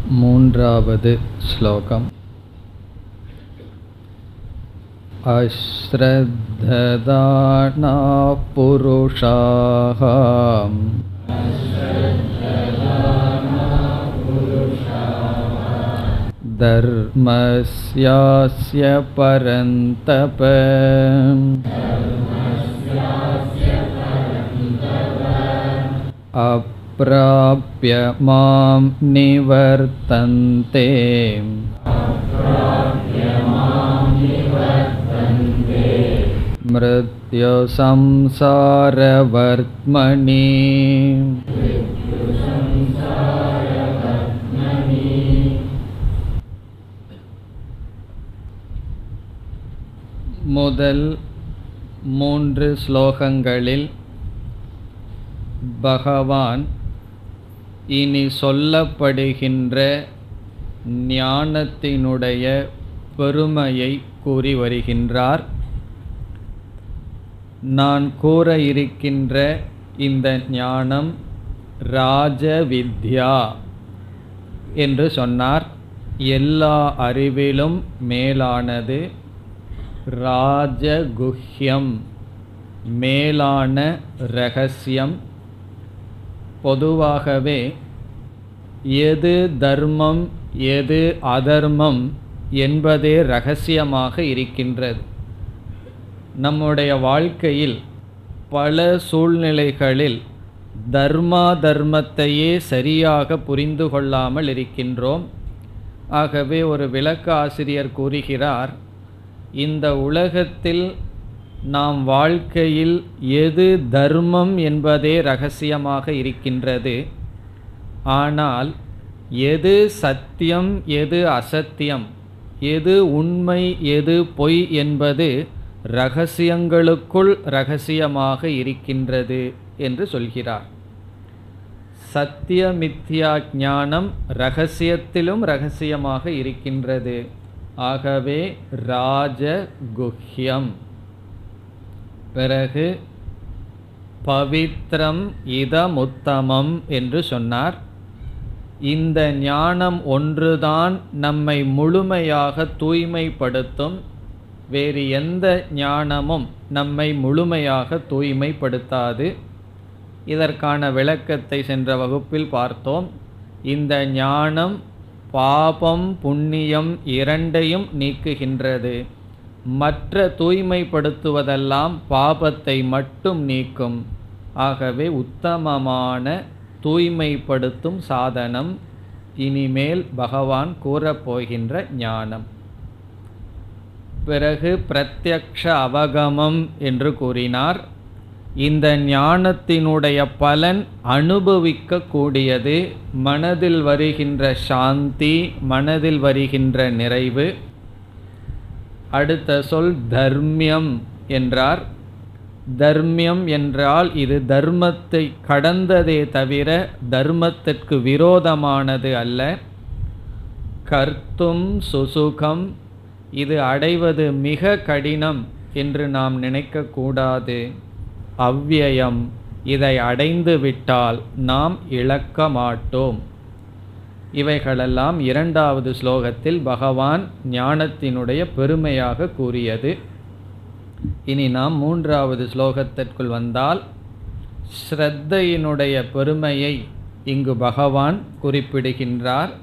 मून्रावद् श्लोकम् अश्रद्धदानाः पुरुषाः धर्मस्यास्य परन्तप अप्राप्य मां निवर्तन्ते मृत्युसंसारवर्त्मनि முதல் மூன்று ஸ்லோகங்களில் பகவான் இனி சொல்லப்படுகின்ற ஞானத்தினுடைய பெருமையை கூறி வருகின்றார் நான் கூற இருக்கின்ற இந்த ஞானம் ராஜவித்யா என்று சொன்னார் எல்லா அறிவிலும் மேலானது ராஜகுஹ்யம் மேலான ரகசியம் பொதுவாகவே எது தர்மம் எது அதர்மம் என்பதே ரகசியமாக இருக்கின்றது நம்முடைய வாழ்க்கையில் பல சூழ்நிலைகளில் தர்மா தர்மத்தையே சரியாக புரிந்து கொள்ளாமல் இருக்கின்றோம் ஆகவே ஒரு விளக்க ஆசிரியர் கூறுகிறார் இந்த உலகத்தில் நாம் வாழ்க்கையில் எது தர்மம் என்பதே ரகசியமாக இருக்கின்றது ஆனால் எது சத்தியம் எது அசத்தியம் எது உண்மை எது பொய் என்பது ரகசியங்களுக்குள் ரகசியமாக இருக்கின்றது என்று சொல்கிறார் சத்தியமித்யா ஞானம் ரகசியத்திலும் ரகசியமாக இருக்கின்றது ஆகவே ராஜகுஹ்யம் பிறகு பவித்ரம் இதமுத்தமம் என்று சொன்னார் இந்த ஞானம் ஒன்றுதான் நம்மை முழுமையாக தூய்மைப்படுத்தும் வேறு எந்த ஞானமும் நம்மை முழுமையாக தூய்மைப்படுத்தாது இதற்கான விளக்கத்தை சென்ற வகுப்பில் பார்த்தோம் இந்த ஞானம் பாபம் புண்ணியம் இரண்டையும் நீக்குகின்றது மற்ற தூய்மைப்படுத்துவதெல்லாம் பாபத்தை மட்டும் நீக்கும் ஆகவே உத்தமமான தூய்மைப்படுத்தும் சாதனம் இனிமேல் பகவான் கூறப்போகின்ற ஞானம் பிறகு பிரத்யக்ஷ அவகமம் என்று கூறினார் இந்த ஞானத்தினுடைய பலன் அனுபவிக்க கூடியது மனதில் வருகின்ற சாந்தி மனதில் வருகின்ற நிறைவு அடுத்த சொல் தர்மியம் என்றார் தர்மியம் என்றால் இது தர்மத்தை கடந்ததே தவிர தர்மத்திற்கு விரோதமானது அல்ல கர்த்தும் சுசுகம் இது அடைவது மிக கடினம் என்று நாம் நினைக்கக்கூடாது அவ்வியம் இதை அடைந்து விட்டால் நாம் இழக்க மாட்டோம் இவைகளெல்லாம் இரண்டாவது ஸ்லோகத்தில் பகவான் ஞானத்தினுடைய பெருமையாக கூறியது இனி நாம் மூன்றாவது ஸ்லோகத்திற்குள் வந்தால் ஸ்ரத்தையினுடைய பெருமையை இங்கு பகவான் குறிப்பிடுகின்றார்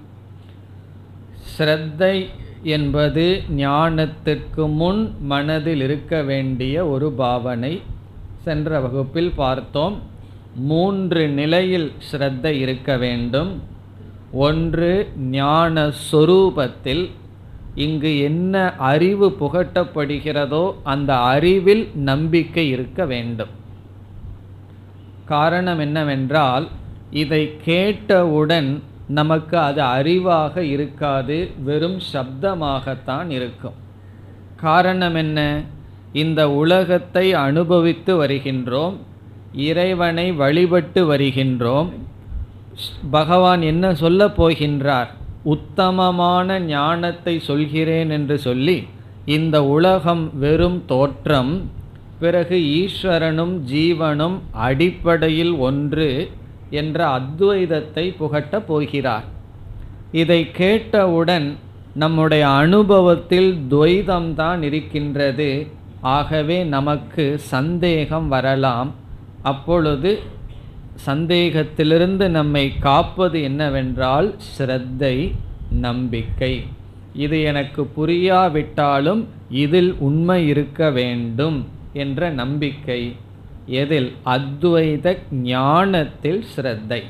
ஸ்ரத்தை என்பது ஞானத்திற்கு முன் மனதில் இருக்க வேண்டிய ஒரு பாவனை சென்ற வகுப்பில் பார்த்தோம் மூன்று நிலையில் ஸ்ரத்தை இருக்க வேண்டும் ஒன்று ஞான சொரூபத்தில் இங்கு என்ன அறிவு புகட்டப்படுகிறதோ அந்த அறிவில் நம்பிக்கை இருக்க வேண்டும் காரணம் என்னவென்றால் இதை கேட்டவுடன் நமக்கு அது அறிவாக இருக்காது வெறும் சப்தமாகத்தான் இருக்கும் காரணம் என்ன இந்த உலகத்தை அனுபவித்து வருகின்றோம் இறைவனை வழிபட்டு வருகின்றோம் பகவான் என்ன சொல்ல போகின்றார் உத்தமமான ஞானத்தை சொல்கிறேன் என்று சொல்லி இந்த உலகம் வெறும் தோற்றம் பிறகு ஈஸ்வரனும் ஜீவனும் அடிப்படையில் ஒன்று என்ற அத்வைதத்தை புகட்டப் போகிறார் இதை கேட்டவுடன் நம்முடைய அனுபவத்தில் துவைதம்தான் இருக்கின்றது ஆகவே நமக்கு சந்தேகம் வரலாம் அப்பொழுது சந்தேகத்திலிருந்து நம்மை காப்பது என்னவென்றால் ஸ்ரத்தை நம்பிக்கை இது எனக்கு புரியாவிட்டாலும் இதில் உண்மை இருக்க வேண்டும் என்ற நம்பிக்கை எதில் அத்வைத ஞானத்தில் ஸ்ரத்தை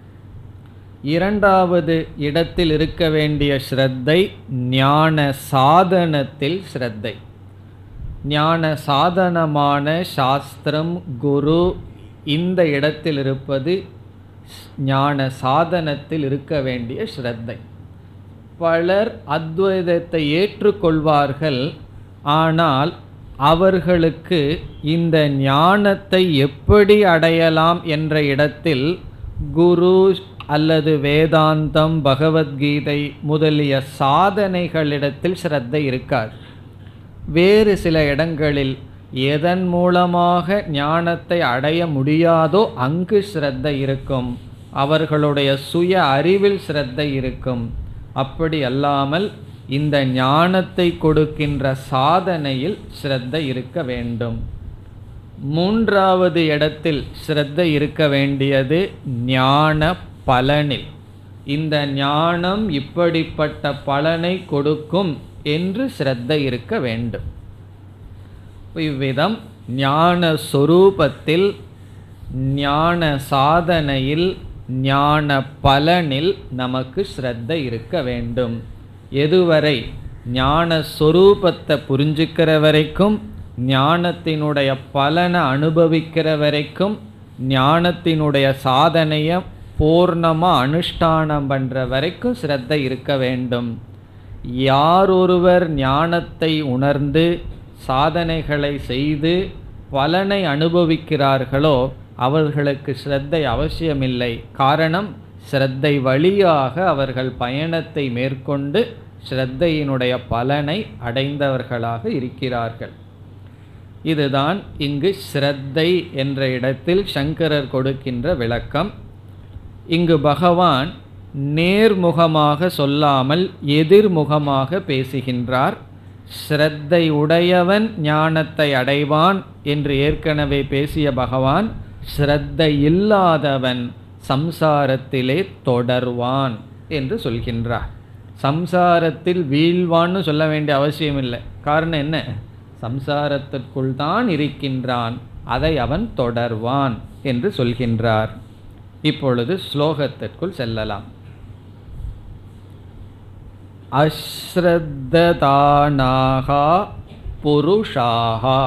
இரண்டாவது இடத்தில் இருக்க வேண்டிய ஸ்ரத்தை ஞான சாதனத்தில் ஸ்ரத்தை ஞான சாதனமான சாஸ்திரம் குரு இந்த இடத்தில் இருப்பது ஞான சாதனத்தில் இருக்க வேண்டிய ஸ்ரத்தை பலர் அத்வைதத்தை ஏற்றுக்கொள்வார்கள் ஆனால் அவர்களுக்கு இந்த ஞானத்தை எப்படி அடையலாம் என்ற இடத்தில் குரு அல்லது வேதாந்தம் பகவத்கீதை முதலிய சாதனைகளிடத்தில் ஸ்ரத்தை இருக்காது வேறு சில இடங்களில் எதன் மூலமாக ஞானத்தை அடைய முடியாதோ அங்கு ஸ்ரத்தை இருக்கும் அவர்களுடைய சுய அறிவில் ஸ்ரத்தை இருக்கும் அப்படி அல்லாமல் இந்த ஞானத்தை கொடுக்கின்ற சாதனையில் ஸ்ரத்தை இருக்க வேண்டும் மூன்றாவது இடத்தில் ஸ்ரத்தை இருக்க வேண்டியது ஞான பலனில் இந்த ஞானம் இப்படிப்பட்ட பலனை கொடுக்கும் என்று ஸ்ரத்தை இருக்க வேண்டும் இவ்விதம் ஞான சொரூபத்தில் ஞான சாதனையில் ஞான பலனில் நமக்கு ஸ்ரத்த இருக்க வேண்டும் எதுவரை ஞான சொரூபத்தை புரிஞ்சுக்கிற வரைக்கும் ஞானத்தினுடைய பலனை அனுபவிக்கிற வரைக்கும் ஞானத்தினுடைய சாதனையை பூர்ணமாக அனுஷ்டானம் பண்ணுற வரைக்கும் ஸ்ரத்த இருக்க வேண்டும் யார் ஒருவர் ஞானத்தை உணர்ந்து சாதனைகளை செய்து பலனை அனுபவிக்கிறார்களோ அவர்களுக்கு ஸ்ரத்தை அவசியமில்லை காரணம் ஸ்ரத்தை வழியாக அவர்கள் பயணத்தை மேற்கொண்டு ஸ்ரத்தையினுடைய பலனை அடைந்தவர்களாக இருக்கிறார்கள் இதுதான் இங்கு ஸ்ரத்தை என்ற இடத்தில் சங்கரர் கொடுக்கின்ற விளக்கம் இங்கு பகவான் நேர்முகமாக சொல்லாமல் எதிர்முகமாக பேசுகின்றார் ஸ்ரத்தை உடையவன் ஞானத்தை அடைவான் என்று ஏற்கனவே பேசிய பகவான் ஸ்ரத்தை இல்லாதவன் சம்சாரத்திலே தொடர்வான் என்று சொல்கின்றார் சம்சாரத்தில் வீழ்வான்னு சொல்ல வேண்டிய அவசியம் இல்லை காரணம் என்ன சம்சாரத்திற்குள் தான் இருக்கின்றான் அதை அவன் தொடர்வான் என்று சொல்கின்றார் இப்பொழுது ஸ்லோகத்திற்குள் செல்லலாம் அஸ்ரத்ததானாகா புருஷாகா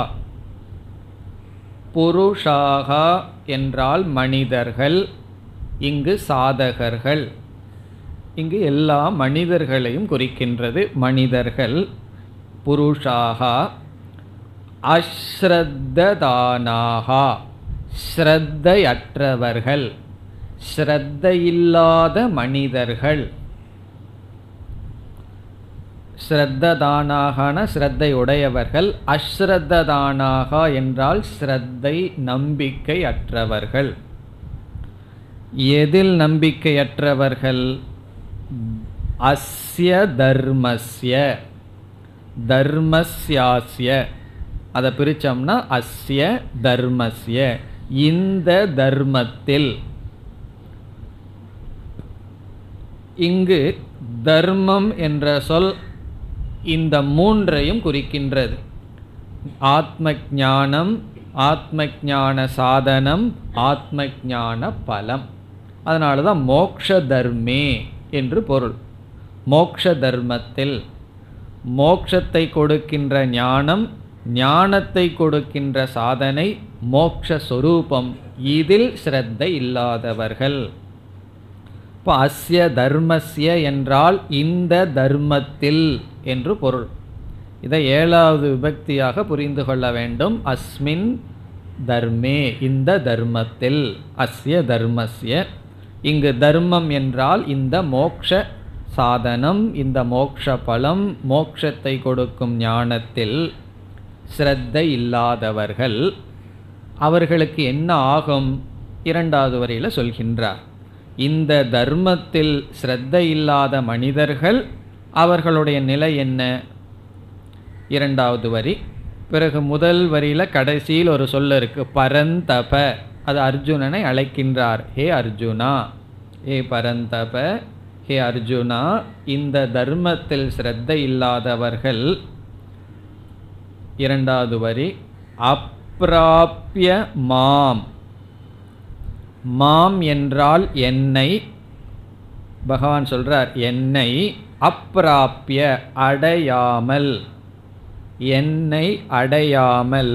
புருஷாகா என்றால் மனிதர்கள் இங்கு சாதகர்கள் இங்கு எல்லா மனிதர்களையும் குறிக்கின்றது மனிதர்கள் புருஷாகா அஸ்ரத்ததானாகா ஸ்ரத்தையற்றவர்கள் ஸ்ரத்தையில்லாத மனிதர்கள் ஸ்ரத்ததானாகன ஸ்ரத்தை உடையவர்கள் அஸ்ரத்ததானாகா என்றால் ஸ்ரத்தை நம்பிக்கை அற்றவர்கள் எதில் நம்பிக்கையற்றவர்கள் அஸ்ய தர்மஸ்ய தர்மஸ்யாஸ்ய அதை பிரித்தோம்னா அஸ்ய தர்மஸ்ய இந்த தர்மத்தில் இங்கு தர்மம் என்ற சொல் இந்த மூன்றையும் குறிக்கின்றது ஆத்ம ஞானம் ஆத்ம ஞான சாதனம் ஆத்ம ஞான பலம் அதனால தான் மோக்ஷ தர்மே என்று பொருள் மோக்ஷ தர்மத்தில் மோக்ஷத்தை கொடுக்கின்ற ஞானம் ஞானத்தை கொடுக்கின்ற சாதனை மோக்ஷ சொரூபம் இதில் ஸ்ரத்தை இல்லாதவர்கள் இப்போ அஸ்ய தர்மஸ்ய என்றால் இந்த தர்மத்தில் என்று பொருள் இதை ஏழாவது விபக்தியாக புரிந்து கொள்ள வேண்டும் அஸ்மின் தர்மே இந்த தர்மத்தில் அஸ்ய தர்மஸ்ய இங்கு தர்மம் என்றால் இந்த மோக்ஷ சாதனம் இந்த மோக்ஷ பலம் மோக்ஷத்தை கொடுக்கும் ஞானத்தில் ஸ்ரத்தை இல்லாதவர்கள் அவர்களுக்கு என்ன ஆகும் இரண்டாவது வரையில் சொல்கின்றார் இந்த தர்மத்தில் ஸ்ரத்தை இல்லாத மனிதர்கள் அவர்களுடைய நிலை என்ன இரண்டாவது வரி பிறகு முதல் வரியில் கடைசியில் ஒரு சொல்ல இருக்கு பரந்தப அது அர்ஜுனனை அழைக்கின்றார் ஹே அர்ஜுனா ஹே பரந்தப ஹே அர்ஜுனா இந்த தர்மத்தில் ஸ்ரத்தை இல்லாதவர்கள் இரண்டாவது வரி அப்பிராப்பிய மாம் மாம் என்றால் என்னை பகவான் சொல்றார் என்னை அப்பிராப்பிய அடையாமல் என்னை அடையாமல்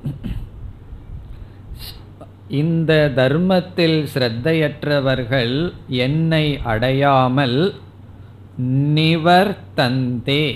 இந்த தர்மத்தில் ஸ்ரத்தையற்றவர்கள் என்னை அடையாமல் நிவர்த்தந்தே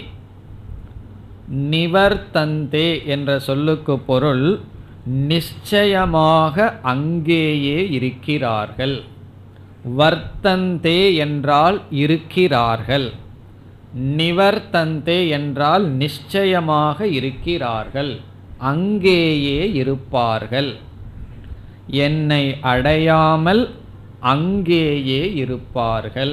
நிவர்த்தந்தே என்ற சொல்லுக்கு பொருள் நிச்சயமாக அங்கேயே இருக்கிறார்கள் வர்த்தந்தே என்றால் இருக்கிறார்கள் நிவர்த்தந்தே என்றால் நிச்சயமாக இருக்கிறார்கள் அங்கேயே இருப்பார்கள் என்னை அடையாமல் அங்கேயே இருப்பார்கள்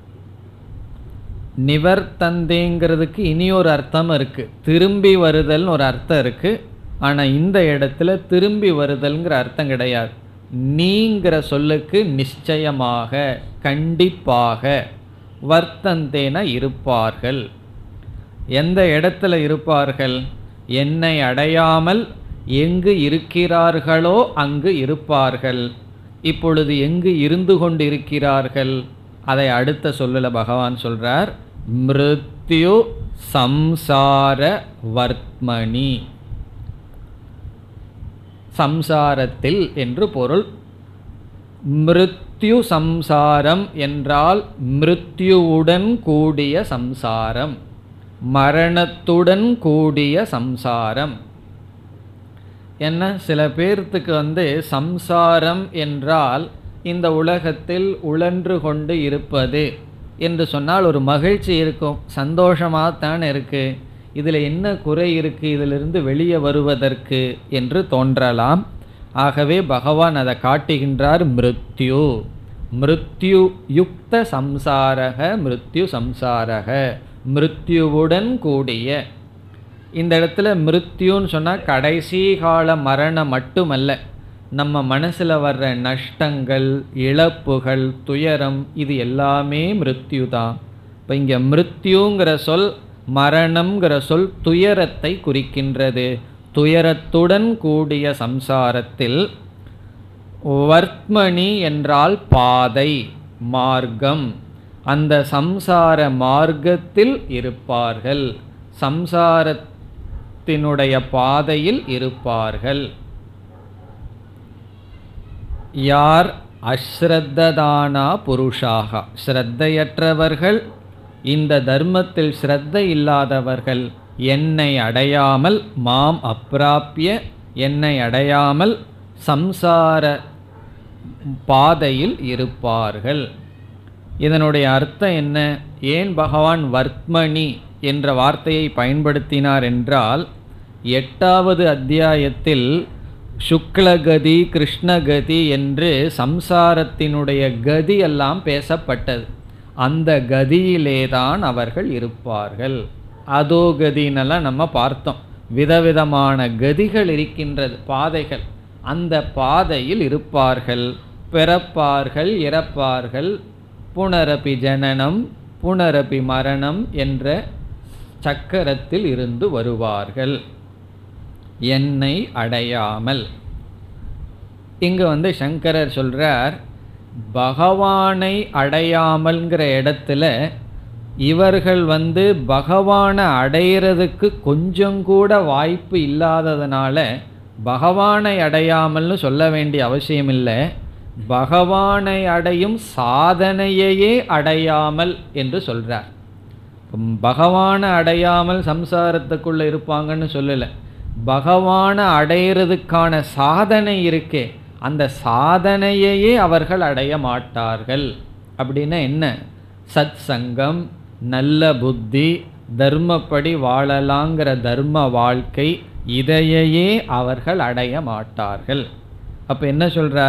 நிவர்த்தந்தேங்கிறதுக்கு இனி ஒரு அர்த்தம் இருக்கு திரும்பி வருதல்னு ஒரு அர்த்தம் இருக்கு ஆனால் இந்த இடத்துல திரும்பி வருதல்ங்கிற அர்த்தம் கிடையாது நீங்கிற சொல்லுக்கு நிச்சயமாக கண்டிப்பாக வர்த்தந்தேன இருப்பார்கள் எந்த இடத்துல இருப்பார்கள் என்னை அடையாமல் எங்கு இருக்கிறார்களோ அங்கு இருப்பார்கள் இப்பொழுது எங்கு இருந்து கொண்டிருக்கிறார்கள் அதை அடுத்த சொல்லல பகவான் சொல்றார் மிருத்யு சம்சார வர்த்மணி சம்சாரத்தில் என்று பொருள் மிருத்யு சம்சாரம் என்றால் மிருத்யுவுடன் கூடிய சம்சாரம் மரணத்துடன் கூடிய சம்சாரம் என்ன சில பேர்த்துக்கு வந்து சம்சாரம் என்றால் இந்த உலகத்தில் உழன்று கொண்டு இருப்பது என்று சொன்னால் ஒரு மகிழ்ச்சி இருக்கும் சந்தோஷமாகத்தான் இருக்கு இதில் என்ன குறை இருக்கு இதிலிருந்து வெளியே வருவதற்கு என்று தோன்றலாம் ஆகவே பகவான் அதை காட்டுகின்றார் மிருத்யு மிருத்யு யுக்த சம்சாரக மிருத்யு சம்சாரக மிருத்யுவுடன் கூடிய இந்த இடத்துல மிருத்யுன்னு சொன்னால் கடைசி கால மரணம் மட்டுமல்ல நம்ம மனசில் வர்ற நஷ்டங்கள் இழப்புகள் துயரம் இது எல்லாமே மிருத்யு தான் இப்போ இங்கே மிருத்யுங்கிற சொல் மரணம்ங்கிற சொல் துயரத்தை குறிக்கின்றது துயரத்துடன் கூடிய சம்சாரத்தில் வர்த்மணி என்றால் பாதை மார்க்கம் அந்த சம்சார மார்க்கத்தில் இருப்பார்கள் சம்சாரத்தினுடைய பாதையில் இருப்பார்கள் யார் அஸ்ரத்ததானா புருஷாக ஸ்ரத்தையற்றவர்கள் இந்த தர்மத்தில் ஸ்ரத்தை இல்லாதவர்கள் என்னை அடையாமல் மாம் அப்பிராப்பிய என்னை அடையாமல் சம்சார பாதையில் இருப்பார்கள் இதனுடைய அர்த்தம் என்ன ஏன் பகவான் வர்த்மணி என்ற வார்த்தையை பயன்படுத்தினார் என்றால் எட்டாவது அத்தியாயத்தில் சுக்லகதி கிருஷ்ணகதி என்று சம்சாரத்தினுடைய கதி எல்லாம் பேசப்பட்டது அந்த கதியிலேதான் அவர்கள் இருப்பார்கள் அதோ கதினெல்லாம் நம்ம பார்த்தோம் விதவிதமான கதிகள் இருக்கின்றது பாதைகள் அந்த பாதையில் இருப்பார்கள் பிறப்பார்கள் இறப்பார்கள் புனரபி ஜனனம் புனரபி மரணம் என்ற சக்கரத்தில் இருந்து வருவார்கள் என்னை அடையாமல் இங்கு வந்து சங்கரர் சொல்றார் பகவானை அடையாமல்ங்கிற இடத்துல இவர்கள் வந்து பகவானை அடையிறதுக்கு கொஞ்சம் கூட வாய்ப்பு இல்லாததுனால பகவானை அடையாமல்னு சொல்ல வேண்டிய அவசியம் இல்லை பகவானை அடையும் சாதனையையே அடையாமல் என்று சொல்றார் பகவானை அடையாமல் சம்சாரத்துக்குள்ள இருப்பாங்கன்னு சொல்லலை பகவானை அடையிறதுக்கான சாதனை இருக்கே அந்த சாதனையையே அவர்கள் அடைய மாட்டார்கள் அப்படின்னா என்ன சத் சங்கம் நல்ல புத்தி தர்மப்படி வாழலாங்கிற தர்ம வாழ்க்கை இதையே அவர்கள் அடைய மாட்டார்கள் அப்போ என்ன சொல்றார்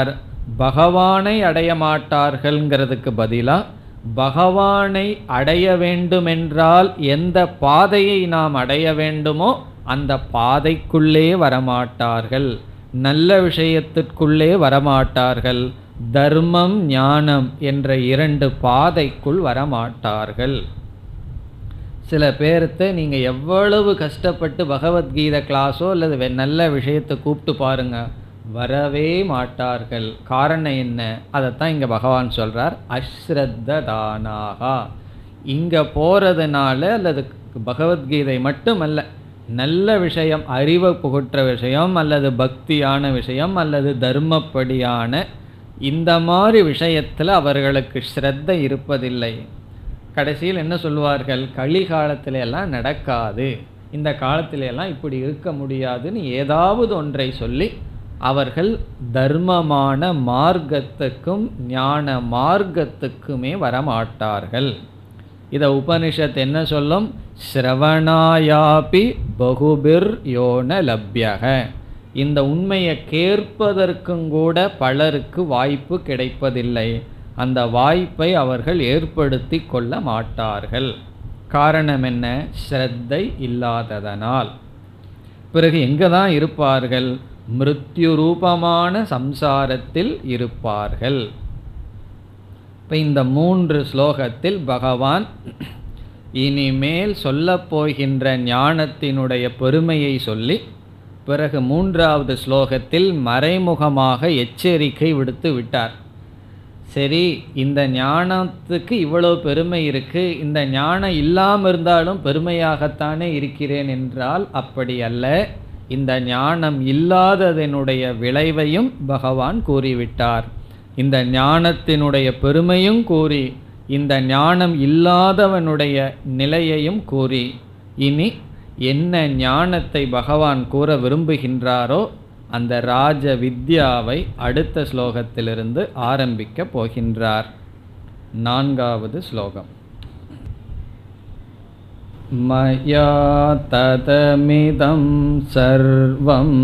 பகவானை அடைய மாட்டார்கள்ங்கிறதுக்கு பதிலாக பகவானை அடைய வேண்டுமென்றால் எந்த பாதையை நாம் அடைய வேண்டுமோ அந்த பாதைக்குள்ளே வரமாட்டார்கள் நல்ல விஷயத்திற்குள்ளே வரமாட்டார்கள் தர்மம் ஞானம் என்ற இரண்டு பாதைக்குள் வரமாட்டார்கள் சில பேர்த்த நீங்கள் எவ்வளவு கஷ்டப்பட்டு பகவத்கீதை கிளாஸோ அல்லது வெ- நல்ல விஷயத்தை கூப்பிட்டு பாருங்க வரவே மாட்டார்கள் காரணம் என்ன அதைத்தான் இங்கே பகவான் சொல்கிறார் அஸ்ரத்ததானாகா இங்கே போகிறதுனால அல்லது பகவத்கீதை மட்டுமல்ல நல்ல விஷயம் அறிவை புகுற்ற விஷயம் அல்லது பக்தியான விஷயம் அல்லது தர்மப்படியான இந்த மாதிரி விஷயத்தில் அவர்களுக்கு ஸ்ரத்தை இருப்பதில்லை கடைசியில் என்ன சொல்வார்கள் கலிகாலத்தில எல்லாம் நடக்காது இந்த காலத்தில எல்லாம் இப்படி இருக்க முடியாதுன்னு ஏதாவது ஒன்றை சொல்லி அவர்கள் தர்மமான மார்க்கத்துக்கும் ஞான மார்க்கத்துக்குமே வரமாட்டார்கள் இதை உபனிஷத் என்ன சொல்லும் ஸ்ரவணாயாபி பகுபிர் யோன லப்யக இந்த உண்மையை கேட்பதற்கும் கூட பலருக்கு வாய்ப்பு கிடைப்பதில்லை அந்த வாய்ப்பை அவர்கள் ஏற்படுத்தி கொள்ள மாட்டார்கள் காரணம் என்ன ஸ்ரத்தை இல்லாததனால் பிறகு எங்கே தான் இருப்பார்கள் மிருத்யு ரூபமான சம்சாரத்தில் இருப்பார்கள் இப்போ இந்த மூன்று ஸ்லோகத்தில் பகவான் இனிமேல் சொல்லப் போகின்ற ஞானத்தினுடைய பெருமையை சொல்லி பிறகு மூன்றாவது ஸ்லோகத்தில் மறைமுகமாக எச்சரிக்கை விடுத்து விட்டார் சரி இந்த ஞானத்துக்கு இவ்வளவு பெருமை இருக்கு இந்த ஞானம் இல்லாமல் இருந்தாலும் பெருமையாகத்தானே இருக்கிறேன் என்றால் அப்படி அல்ல இந்த ஞானம் இல்லாததனுடைய விளைவையும் பகவான் கூறிவிட்டார் இந்த ஞானத்தினுடைய பெருமையும் கூறி இந்த ஞானம் இல்லாதவனுடைய நிலையையும் கூறி இனி என்ன ஞானத்தை பகவான் கூற விரும்புகின்றாரோ அந்த ராஜ வித்யாவை அடுத்த ஸ்லோகத்திலிருந்து ஆரம்பிக்க போகின்றார் நான்காவது ஸ்லோகம் மயா ததமிதம் சர்வம்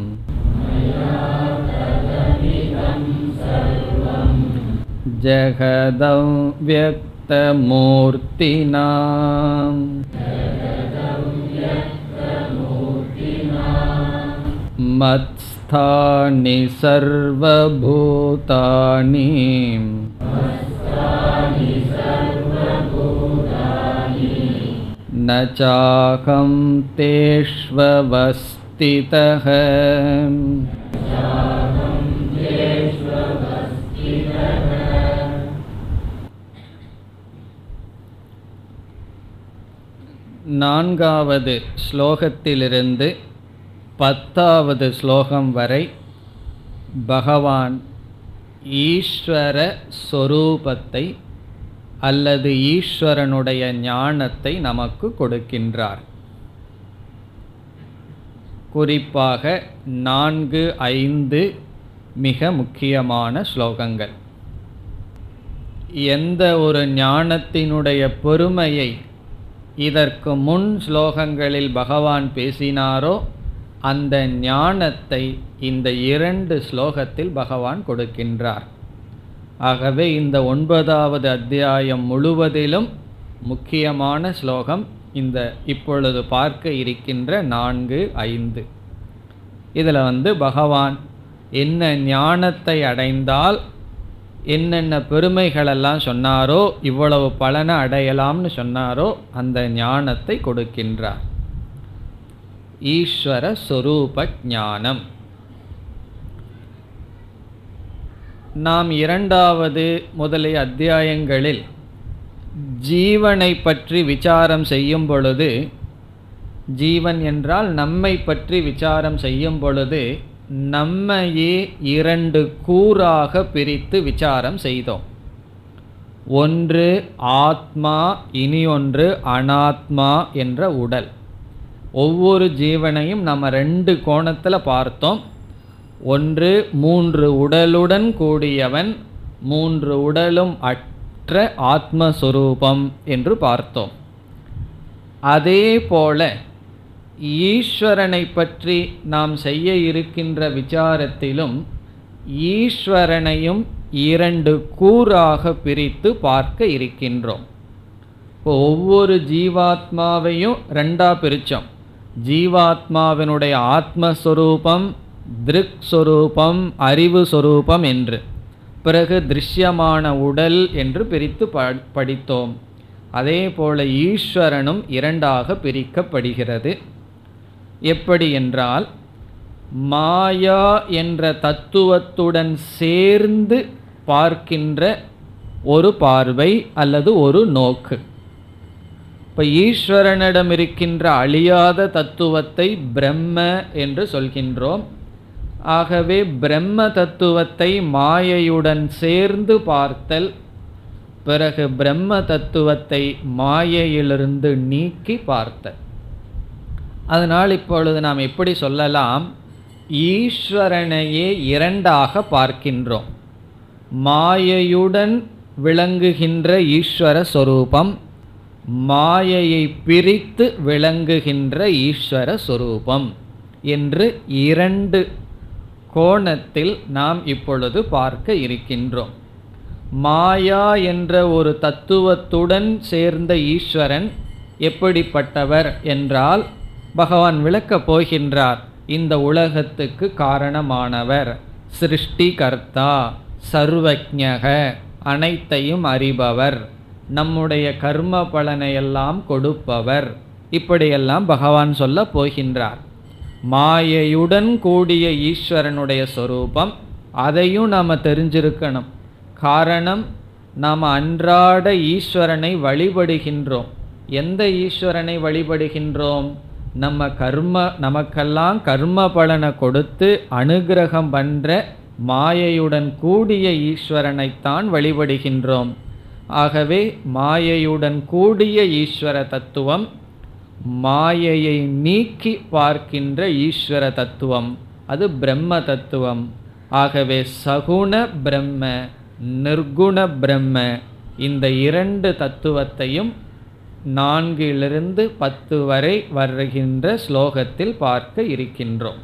ஜகதம் வியக்தமூர்த்தினா मत्स्थानि सर्वभूतानि न चाहं तेष्वस्थितः நான்காவது ஸ்லோகத்திலிருந்து பத்தாவது ஸ்லோகம் வரை பகவான் ஈஸ்வர சொரூபத்தை அல்லது ஈஸ்வரனுடைய ஞானத்தை நமக்கு கொடுக்கின்றார் குறிப்பாக நான்கு ஐந்து மிக முக்கியமான ஸ்லோகங்கள் எந்த ஒரு ஞானத்தினுடைய பெருமையை இதற்கு முன் ஸ்லோகங்களில் பகவான் பேசினாரோ அந்த ஞானத்தை இந்த இரண்டு ஸ்லோகத்தில் பகவான் கொடுக்கின்றார் ஆகவே இந்த ஒன்பதாவது அத்தியாயம் முழுவதிலும் முக்கியமான ஸ்லோகம் இந்த இப்பொழுது பார்க்க இருக்கின்ற நான்கு ஐந்து இதில் வந்து பகவான் என்ன ஞானத்தை அடைந்தால் என்னென்ன பெருமைகளெல்லாம் சொன்னாரோ இவ்வளவு பலனை அடையலாம்னு சொன்னாரோ அந்த ஞானத்தை கொடுக்கின்றார் ஈஸ்வர சொரூப ஞானம் நாம் இரண்டாவது முதலிய அத்தியாயங்களில் ஜீவனை பற்றி விசாரம் செய்யும் பொழுது ஜீவன் என்றால் நம்மை பற்றி விசாரம் செய்யும் பொழுது நம்மையே இரண்டு கூறாக பிரித்து விசாரம் செய்தோம் ஒன்று ஆத்மா இனி ஒன்று அனாத்மா என்ற உடல் ஒவ்வொரு ஜீவனையும் நம்ம ரெண்டு கோணத்தில் பார்த்தோம் ஒன்று மூன்று உடலுடன் கூடியவன் மூன்று உடலும் அற்ற ஆத்மஸ்வரூபம் என்று பார்த்தோம் அதே போல ஈஸ்வரனை பற்றி நாம் செய்ய இருக்கின்ற விசாரத்திலும் ஈஸ்வரனையும் இரண்டு கூறாக பிரித்து பார்க்க இருக்கின்றோம் இப்போ ஒவ்வொரு ஜீவாத்மாவையும் ரெண்டா பிரித்தோம் ஜீவாத்மாவினுடைய ஆத்மஸ்வரூபம் திருக் சொரூபம் அறிவு சொரூபம் என்று பிறகு திருஷ்யமான உடல் என்று பிரித்து ப- படித்தோம் அதே போல ஈஸ்வரனும் இரண்டாக பிரிக்கப்படுகிறது எப்படி என்றால் மாயா என்ற தத்துவத்துடன் சேர்ந்து பார்க்கின்ற ஒரு பார்வை அல்லது ஒரு நோக்கு இப்போ ஈஸ்வரனிடம் இருக்கின்ற அழியாத தத்துவத்தை பிரம்ம என்று சொல்கின்றோம் ஆகவே பிரம்ம தத்துவத்தை மாயையுடன் சேர்ந்து பார்த்தல் பிறகு பிரம்ம தத்துவத்தை மாயையிலிருந்து நீக்கி பார்த்தல் அதனால் இப்பொழுது நாம் எப்படி சொல்லலாம் ஈஸ்வரனையே இரண்டாக பார்க்கின்றோம் மாயையுடன் விளங்குகின்ற ஈஸ்வர சொரூபம் மாயையை பிரித்து விளங்குகின்ற ஈஸ்வர சொரூபம் என்று இரண்டு கோணத்தில் நாம் இப்பொழுது பார்க்க இருக்கின்றோம் மாயா என்ற ஒரு தத்துவத்துடன் சேர்ந்த ஈஸ்வரன் எப்படிப்பட்டவர் என்றால் பகவான் விளக்கப் போகின்றார் இந்த உலகத்துக்கு காரணமானவர் சிருஷ்டிகர்த்தா சர்வஜக அனைத்தையும் அறிபவர் நம்முடைய கர்ம பலனையெல்லாம் கொடுப்பவர் இப்படியெல்லாம் பகவான் சொல்ல போகின்றார் மாயையுடன் கூடிய ஈஸ்வரனுடைய சொரூபம் அதையும் நாம் தெரிஞ்சிருக்கணும் காரணம் நாம் அன்றாட ஈஸ்வரனை வழிபடுகின்றோம் எந்த ஈஸ்வரனை வழிபடுகின்றோம் நம்ம கர்ம நமக்கெல்லாம் கர்ம பலனை கொடுத்து அனுகிரகம் பண்ற மாயையுடன் கூடிய ஈஸ்வரனைத்தான் வழிபடுகின்றோம் ஆகவே மாயையுடன் கூடிய ஈஸ்வர தத்துவம் மாயையை நீக்கி பார்க்கின்ற ஈஸ்வர தத்துவம் அது பிரம்ம தத்துவம் ஆகவே சகுண பிரம்ம நிர்குண பிரம்ம இந்த இரண்டு தத்துவத்தையும் நான்கிலிருந்து பத்து வரை வருகின்ற ஸ்லோகத்தில் பார்க்க இருக்கின்றோம்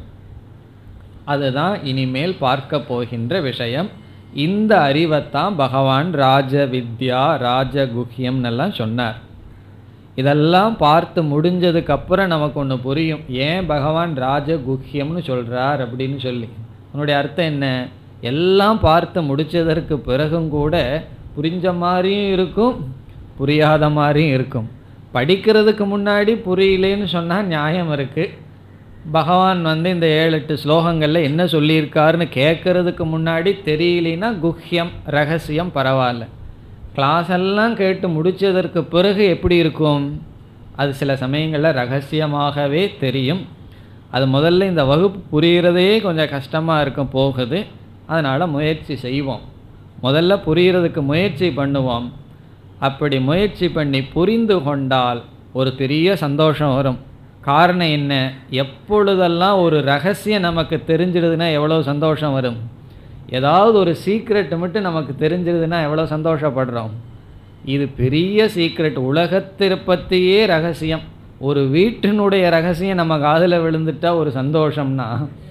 அதுதான் இனிமேல் பார்க்க போகின்ற விஷயம் இந்த அறிவைத்தான் பகவான் ராஜ வித்யா ராஜகுஹ்யம்னெல்லாம் சொன்னார் இதெல்லாம் பார்த்து முடிஞ்சதுக்கு அப்புறம் நமக்கு ஒன்று புரியும் ஏன் பகவான் ராஜகுஹ்யம்னு சொல்றார் அப்படின்னு சொல்லி அதனுடைய அர்த்தம் என்ன எல்லாம் பார்த்து முடிச்சதற்கு பிறகும் கூட புரிஞ்ச மாதிரியும் இருக்கும் புரியாத மாதிரியும் இருக்கும் படிக்கிறதுக்கு முன்னாடி புரியலேன்னு சொன்னால் நியாயம் இருக்குது பகவான் வந்து இந்த ஏழு எட்டு ஸ்லோகங்களில் என்ன சொல்லியிருக்காருன்னு கேட்கறதுக்கு முன்னாடி தெரியலனா குஹ்யம் ரகசியம் பரவாயில்ல கிளாஸ் எல்லாம் கேட்டு முடிச்சதற்கு பிறகு எப்படி இருக்கும் அது சில சமயங்களில் ரகசியமாகவே தெரியும் அது முதல்ல இந்த வகுப்பு புரிகிறதே கொஞ்சம் கஷ்டமாக இருக்கும் போகுது அதனால் முயற்சி செய்வோம் முதல்ல புரிகிறதுக்கு முயற்சி பண்ணுவோம் அப்படி முயற்சி பண்ணி புரிந்து கொண்டால் ஒரு பெரிய சந்தோஷம் வரும் காரணம் என்ன எப்பொழுதெல்லாம் ஒரு ரகசியம் நமக்கு தெரிஞ்சிடுதுன்னா எவ்வளோ சந்தோஷம் வரும் ஏதாவது ஒரு சீக்ரெட் மட்டும் நமக்கு தெரிஞ்சிடுதுன்னா எவ்வளோ சந்தோஷப்படுறோம் இது பெரிய சீக்ரெட் உலகத்தை பற்றியே ரகசியம் ஒரு வீட்டினுடைய ரகசியம் நம்ம காதில் விழுந்துட்டா ஒரு சந்தோஷம்னா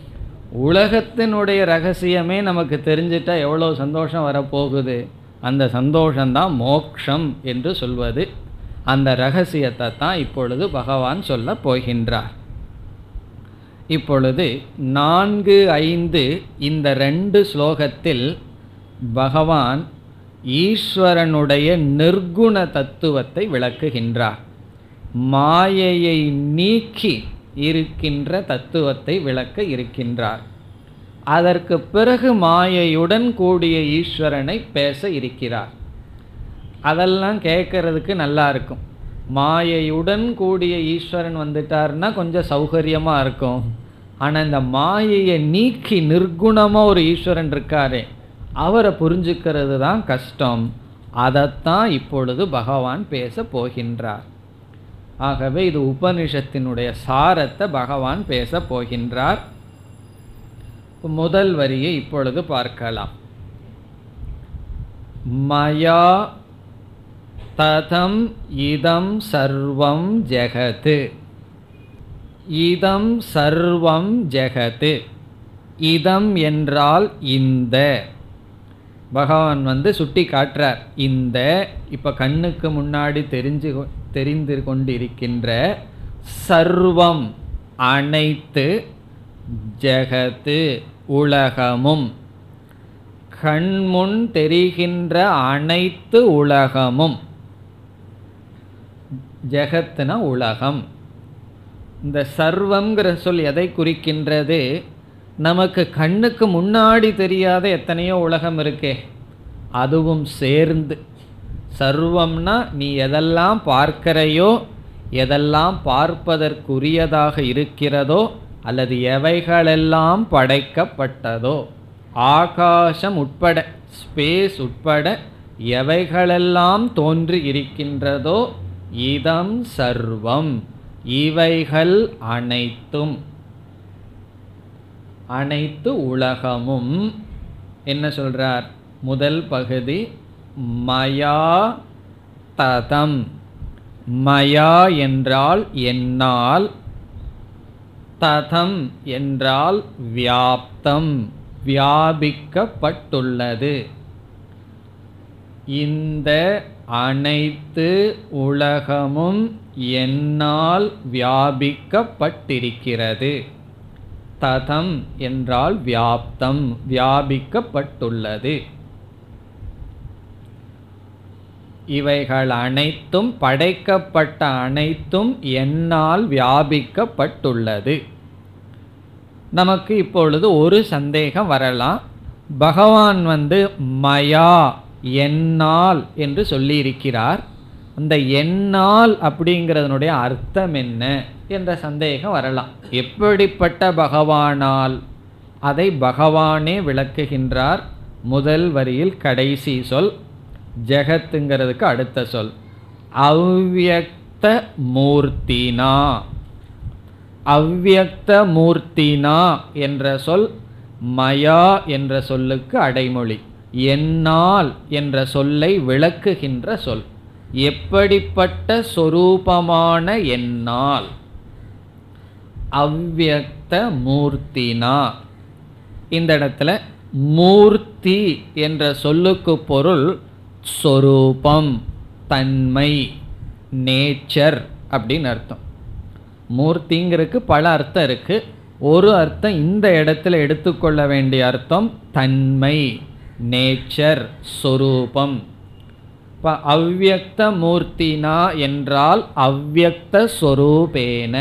உலகத்தினுடைய ரகசியமே நமக்கு தெரிஞ்சிட்டா எவ்வளோ சந்தோஷம் வரப்போகுது அந்த சந்தோஷம்தான் மோக்ஷம் என்று சொல்வது அந்த ரகசியத்தை தான் இப்பொழுது பகவான் சொல்ல போகின்றார் இப்பொழுது நான்கு ஐந்து இந்த ரெண்டு ஸ்லோகத்தில் பகவான் ஈஸ்வரனுடைய நிர்குண தத்துவத்தை விளக்குகின்றார் மாயையை நீக்கி இருக்கின்ற தத்துவத்தை விளக்க இருக்கின்றார் அதற்கு பிறகு மாயையுடன் கூடிய ஈஸ்வரனை பேச இருக்கிறார் அதெல்லாம் கேட்கறதுக்கு நல்லா இருக்கும் மாயையுடன் கூடிய ஈஸ்வரன் வந்துட்டாருன்னா கொஞ்சம் சௌகரியமாக இருக்கும் ஆனால் இந்த மாயையை நீக்கி நிர்குணமாக ஒரு ஈஸ்வரன் இருக்காரே அவரை புரிஞ்சுக்கிறது தான் கஷ்டம் அதைத்தான் இப்பொழுது பகவான் பேச போகின்றார் ஆகவே இது உபனிஷத்தினுடைய சாரத்தை பகவான் பேச போகின்றார் இப்ப முதல் வரியை இப்பொழுது பார்க்கலாம் மயா ததம் இதம் சர்வம் ஜெகத் இதம் சர்வம் ஜெகத் இதம் என்றால் இந்த பகவான் வந்து சுட்டி காட்டுறார் இந்த இப்போ கண்ணுக்கு முன்னாடி தெரிஞ்சு கொ- தெரிந்து கொண்டிருக்கின்ற சர்வம் அனைத்து ஜெகத்து உலகமும் கண்முன் தெரிகின்ற அனைத்து உலகமும் ஜெகத்துனா உலகம் இந்த சர்வம்ங்கிற சொல் எதை குறிக்கின்றது நமக்கு கண்ணுக்கு முன்னாடி தெரியாத எத்தனையோ உலகம் இருக்கே அதுவும் சேர்ந்து சர்வம்னா நீ எதெல்லாம் பார்க்கிறையோ எதெல்லாம் பார்ப்பதற்குரியதாக இருக்கிறதோ அல்லது எவைகளெல்லாம் படைக்கப்பட்டதோ ஆகாசம் உட்பட ஸ்பேஸ் உட்பட எவைகளெல்லாம் தோன்றி இருக்கின்றதோ இதம் சர்வம் இவைகள் அனைத்தும் அனைத்து உலகமும் என்ன சொல்றார் முதல் பகுதி மயா ததம் மயா என்றால் என்னால் ததம் என்றால் வியாப்தம் வியாபிக்கப்பட்டுள்ளது இந்த அனைத்து உலகமும் என்னால் வியாபிக்கப்பட்டிருக்கிறது ததம் என்றால் வியாப்தம் வியாபிக்கப்பட்டுள்ளது இவைகள் அனைத்தும் படைக்கப்பட்ட அனைத்தும் என்னால் வியாபிக்கப்பட்டுள்ளது நமக்கு இப்பொழுது ஒரு சந்தேகம் வரலாம் பகவான் வந்து மயா என்னால் என்று சொல்லியிருக்கிறார் அந்த என்னால் அப்படிங்கிறதனுடைய அர்த்தம் என்ன என்ற சந்தேகம் வரலாம் எப்படிப்பட்ட பகவானால் அதை பகவானே விளக்குகின்றார் முதல் வரியில் கடைசி சொல் ஜெகத்துங்கிறதுக்கு அடுத்த சொல் அவ்யக்த மூர்த்தினா அவ்யக்த மூர்த்தினா என்ற சொல் மயா என்ற சொல்லுக்கு அடைமொழி என்னால் என்ற சொல்லை விளக்குகின்ற சொல் எப்படிப்பட்ட சொரூபமான என்னால் அவ்யக்த மூர்த்தினா இந்த இடத்துல மூர்த்தி என்ற சொல்லுக்கு பொருள் சொரூபம் தன்மை நேச்சர் அப்படின்னு அர்த்தம் மூர்த்திங்கிறதுக்கு பல அர்த்தம் இருக்கு ஒரு அர்த்தம் இந்த இடத்துல எடுத்துக்கொள்ள வேண்டிய அர்த்தம் தன்மை நேச்சர் சொரூபம் இப்போ அவ்யக்த மூர்த்தினா என்றால் அவ்யக்த சொரூபேன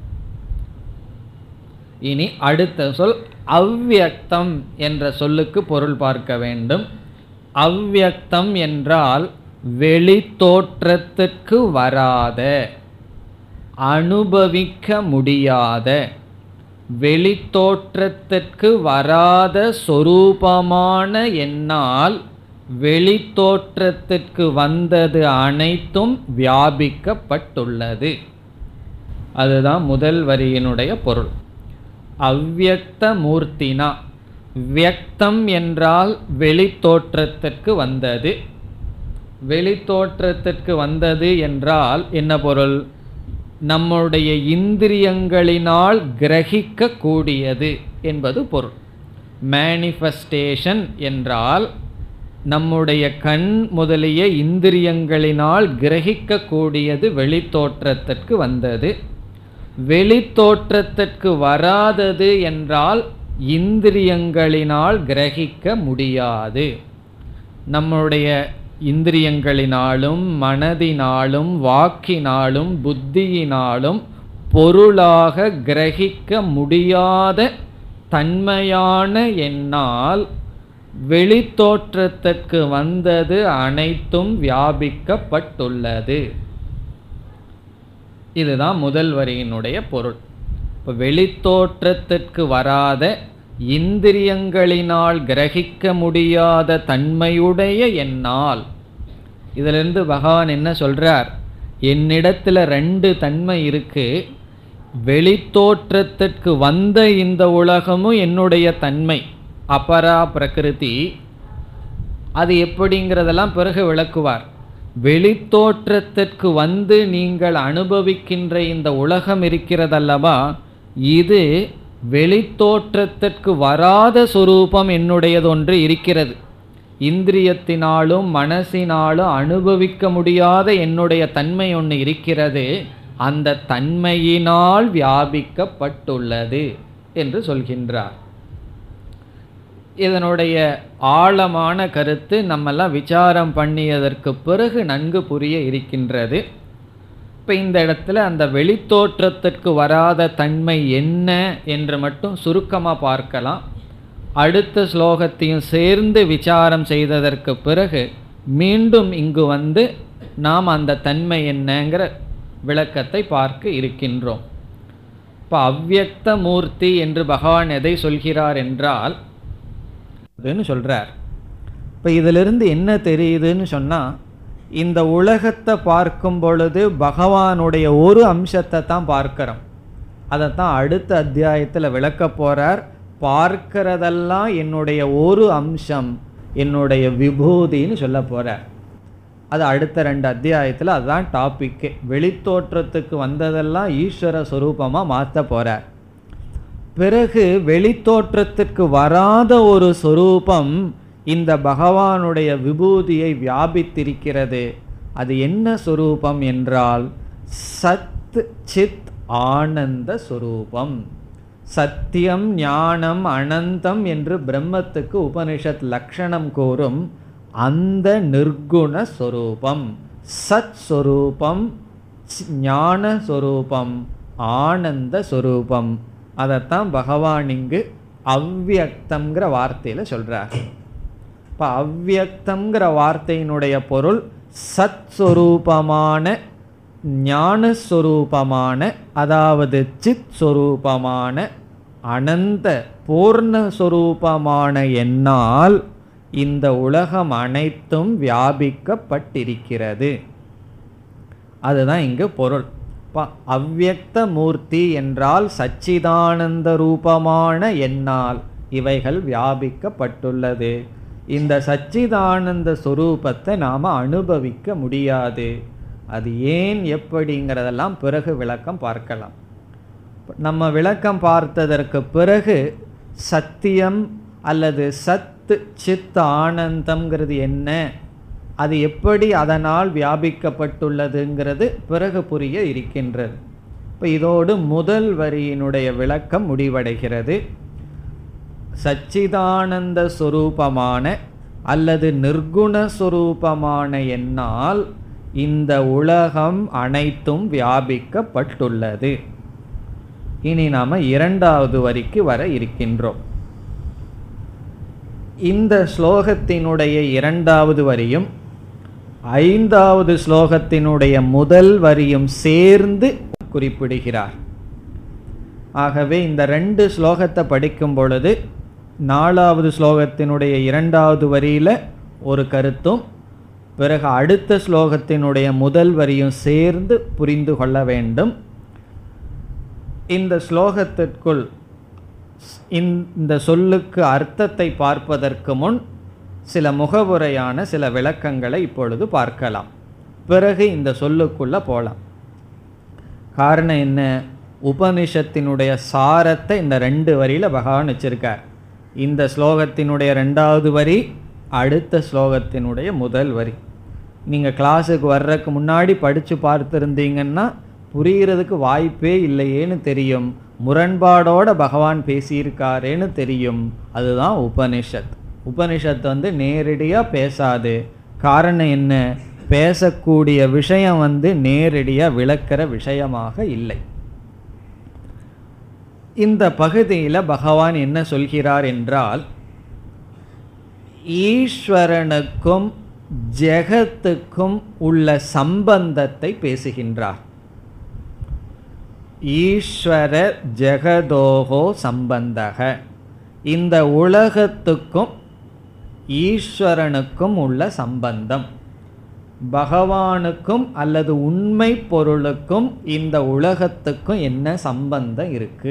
இனி அடுத்த சொல் அவ்யக்தம் என்ற சொல்லுக்கு பொருள் பார்க்க வேண்டும் அவ்யக்தம் என்றால் வெளி தோற்றத்திற்கு வராத அனுபவிக்க முடியாத வெளி தோற்றத்திற்கு வராத சொரூபமான என்னால் வெளி தோற்றத்திற்கு வந்தது அனைத்தும் வியாபிக்கப்பட்டுள்ளது அதுதான் முதல் வரியினுடைய பொருள் அவ்யக்த மூர்த்தினா வியக்தம் என்றால் வெளித்தோற்றத்திற்கு வந்தது வெளித்தோற்றத்திற்கு வந்தது என்றால் என்ன பொருள் நம்முடைய இந்திரியங்களினால் கிரகிக்க கூடியது என்பது பொருள் மேனிஃபெஸ்டேஷன் என்றால் நம்முடைய கண் முதலிய இந்திரியங்களினால் கிரகிக்கக்கூடியது வெளித்தோற்றத்திற்கு வந்தது வெளித்தோற்றத்திற்கு வராதது என்றால் இந்திரியங்களினால் கிரகிக்க முடியாது நம்முடைய இந்திரியங்களினாலும் மனதினாலும் வாக்கினாலும் புத்தியினாலும் பொருளாக கிரகிக்க முடியாத தன்மையான என்னால் வெளித்தோற்றத்திற்கு வந்தது அனைத்தும் வியாபிக்கப்பட்டுள்ளது இதுதான் முதல் வரியினுடைய பொருள் இப்போ வெளித்தோற்றத்திற்கு வராத இந்திரியங்களினால் கிரகிக்க முடியாத தன்மையுடைய என்னால் இதிலிருந்து பகவான் என்ன சொல்றார் என்னிடத்துல ரெண்டு தன்மை இருக்கு வெளித்தோற்றத்திற்கு வந்த இந்த உலகமும் என்னுடைய தன்மை அபரா பிரகிருதி அது எப்படிங்கிறதெல்லாம் பிறகு விளக்குவார் வெளித்தோற்றத்திற்கு வந்து நீங்கள் அனுபவிக்கின்ற இந்த உலகம் இருக்கிறதல்லவா இது வெளித்தோற்றத்திற்கு வராத சொரூபம் என்னுடையதொன்று இருக்கிறது இந்திரியத்தினாலும் மனசினாலும் அனுபவிக்க முடியாத என்னுடைய தன்மை ஒன்று இருக்கிறது அந்த தன்மையினால் வியாபிக்கப்பட்டுள்ளது என்று சொல்கின்றார் இதனுடைய ஆழமான கருத்து நம்மெல்லாம் விசாரம் பண்ணியதற்கு பிறகு நன்கு புரிய இருக்கின்றது இப்போ இந்த இடத்துல அந்த வெளித்தோற்றத்திற்கு வராத தன்மை என்ன என்று மட்டும் சுருக்கமாக பார்க்கலாம் அடுத்த ஸ்லோகத்தையும் சேர்ந்து விசாரம் செய்ததற்கு பிறகு மீண்டும் இங்கு வந்து நாம் அந்த தன்மை என்னங்கிற விளக்கத்தை பார்க்க இருக்கின்றோம் இப்போ அவ்யக்த மூர்த்தி என்று பகவான் எதை சொல்கிறார் என்றால் அதுன்னு சொல்கிறார் இப்போ இதிலிருந்து என்ன தெரியுதுன்னு சொன்னால் இந்த உலகத்தை பார்க்கும் பொழுது பகவானுடைய ஒரு அம்சத்தை தான் பார்க்கிறோம் அதை தான் அடுத்த அத்தியாயத்தில் விளக்க போகிறார் பார்க்கிறதெல்லாம் என்னுடைய ஒரு அம்சம் என்னுடைய விபூதின்னு சொல்ல போகிறார் அது அடுத்த ரெண்டு அத்தியாயத்தில் அதுதான் டாப்பிக்கு வெளித்தோற்றத்துக்கு வந்ததெல்லாம் ஈஸ்வர சுரூபமாக மாற்ற போகிறார் பிறகு வெளித்தோற்றத்திற்கு வராத ஒரு சொரூபம் இந்த பகவானுடைய விபூதியை வியாபித்திருக்கிறது அது என்ன சொரூபம் என்றால் சத் சித் ஆனந்த சொரூபம் சத்தியம் ஞானம் அனந்தம் என்று பிரம்மத்துக்கு உபனிஷத் லக்ஷணம் கூறும் அந்த நிர்குண சொரூபம் சத் சொரூபம் ஞான சொரூபம் ஆனந்த சொரூபம் அதைத்தான் பகவான் இங்கு அவ்வியக்தங்கிற வார்த்தையில் சொல்கிறார் இப்போ அவ்வியக்தங்கிற வார்த்தையினுடைய பொருள் சத் சொரூபமான ஞானஸ்வரூபமான அதாவது சித் சொரூபமான அனந்த பூர்ணஸ்வரூபமான என்னால் இந்த உலகம் அனைத்தும் வியாபிக்கப்பட்டிருக்கிறது அதுதான் இங்கு பொருள் இப்போ அவ்வியக்த மூர்த்தி என்றால் சச்சிதானந்த ரூபமான என்னால் இவைகள் வியாபிக்கப்பட்டுள்ளது இந்த சச்சிதானந்த சொரூபத்தை நாம் அனுபவிக்க முடியாது அது ஏன் எப்படிங்கிறதெல்லாம் பிறகு விளக்கம் பார்க்கலாம் நம்ம விளக்கம் பார்த்ததற்கு பிறகு சத்தியம் அல்லது சத்து சித் ஆனந்தம்ங்கிறது என்ன அது எப்படி அதனால் வியாபிக்கப்பட்டுள்ளதுங்கிறது பிறகு புரிய இருக்கின்றது இப்போ இதோடு முதல் வரியினுடைய விளக்கம் முடிவடைகிறது சச்சிதானந்த சொரூபமான அல்லது நிர்குண சொரூபமான என்னால் இந்த உலகம் அனைத்தும் வியாபிக்கப்பட்டுள்ளது இனி நாம் இரண்டாவது வரிக்கு வர இருக்கின்றோம் இந்த ஸ்லோகத்தினுடைய இரண்டாவது வரியும் ஐந்தாவது ஸ்லோகத்தினுடைய முதல் வரியும் சேர்ந்து குறிப்பிடுகிறார் ஆகவே இந்த ரெண்டு ஸ்லோகத்தை படிக்கும் பொழுது நாலாவது ஸ்லோகத்தினுடைய இரண்டாவது வரியில் ஒரு கருத்தும் பிறகு அடுத்த ஸ்லோகத்தினுடைய முதல் வரியும் சேர்ந்து புரிந்து கொள்ள வேண்டும் இந்த ஸ்லோகத்திற்குள் இந்த சொல்லுக்கு அர்த்தத்தை பார்ப்பதற்கு முன் சில முகவுரையான சில விளக்கங்களை இப்பொழுது பார்க்கலாம் பிறகு இந்த சொல்லுக்குள்ளே போகலாம் காரணம் என்ன உபனிஷத்தினுடைய சாரத்தை இந்த ரெண்டு வரியில் பகவான் வச்சிருக்கார் இந்த ஸ்லோகத்தினுடைய ரெண்டாவது வரி அடுத்த ஸ்லோகத்தினுடைய முதல் வரி நீங்கள் கிளாஸுக்கு வர்றதுக்கு முன்னாடி படித்து பார்த்துருந்தீங்கன்னா புரிகிறதுக்கு வாய்ப்பே இல்லையேன்னு தெரியும் முரண்பாடோட பகவான் பேசியிருக்காரேன்னு தெரியும் அதுதான் உபனிஷத் உபனிஷத் வந்து நேரடியாக பேசாது காரணம் என்ன பேசக்கூடிய விஷயம் வந்து நேரடியாக விளக்கிற விஷயமாக இல்லை இந்த பகுதியில் பகவான் என்ன சொல்கிறார் என்றால் ஈஸ்வரனுக்கும் ஜெகத்துக்கும் உள்ள சம்பந்தத்தை பேசுகின்றார் ஈஸ்வர ஜெகதோகோ சம்பந்தக இந்த உலகத்துக்கும் ஈஸ்வரனுக்கும் உள்ள சம்பந்தம் பகவானுக்கும் அல்லது உண்மை பொருளுக்கும் இந்த உலகத்துக்கும் என்ன சம்பந்தம் இருக்கு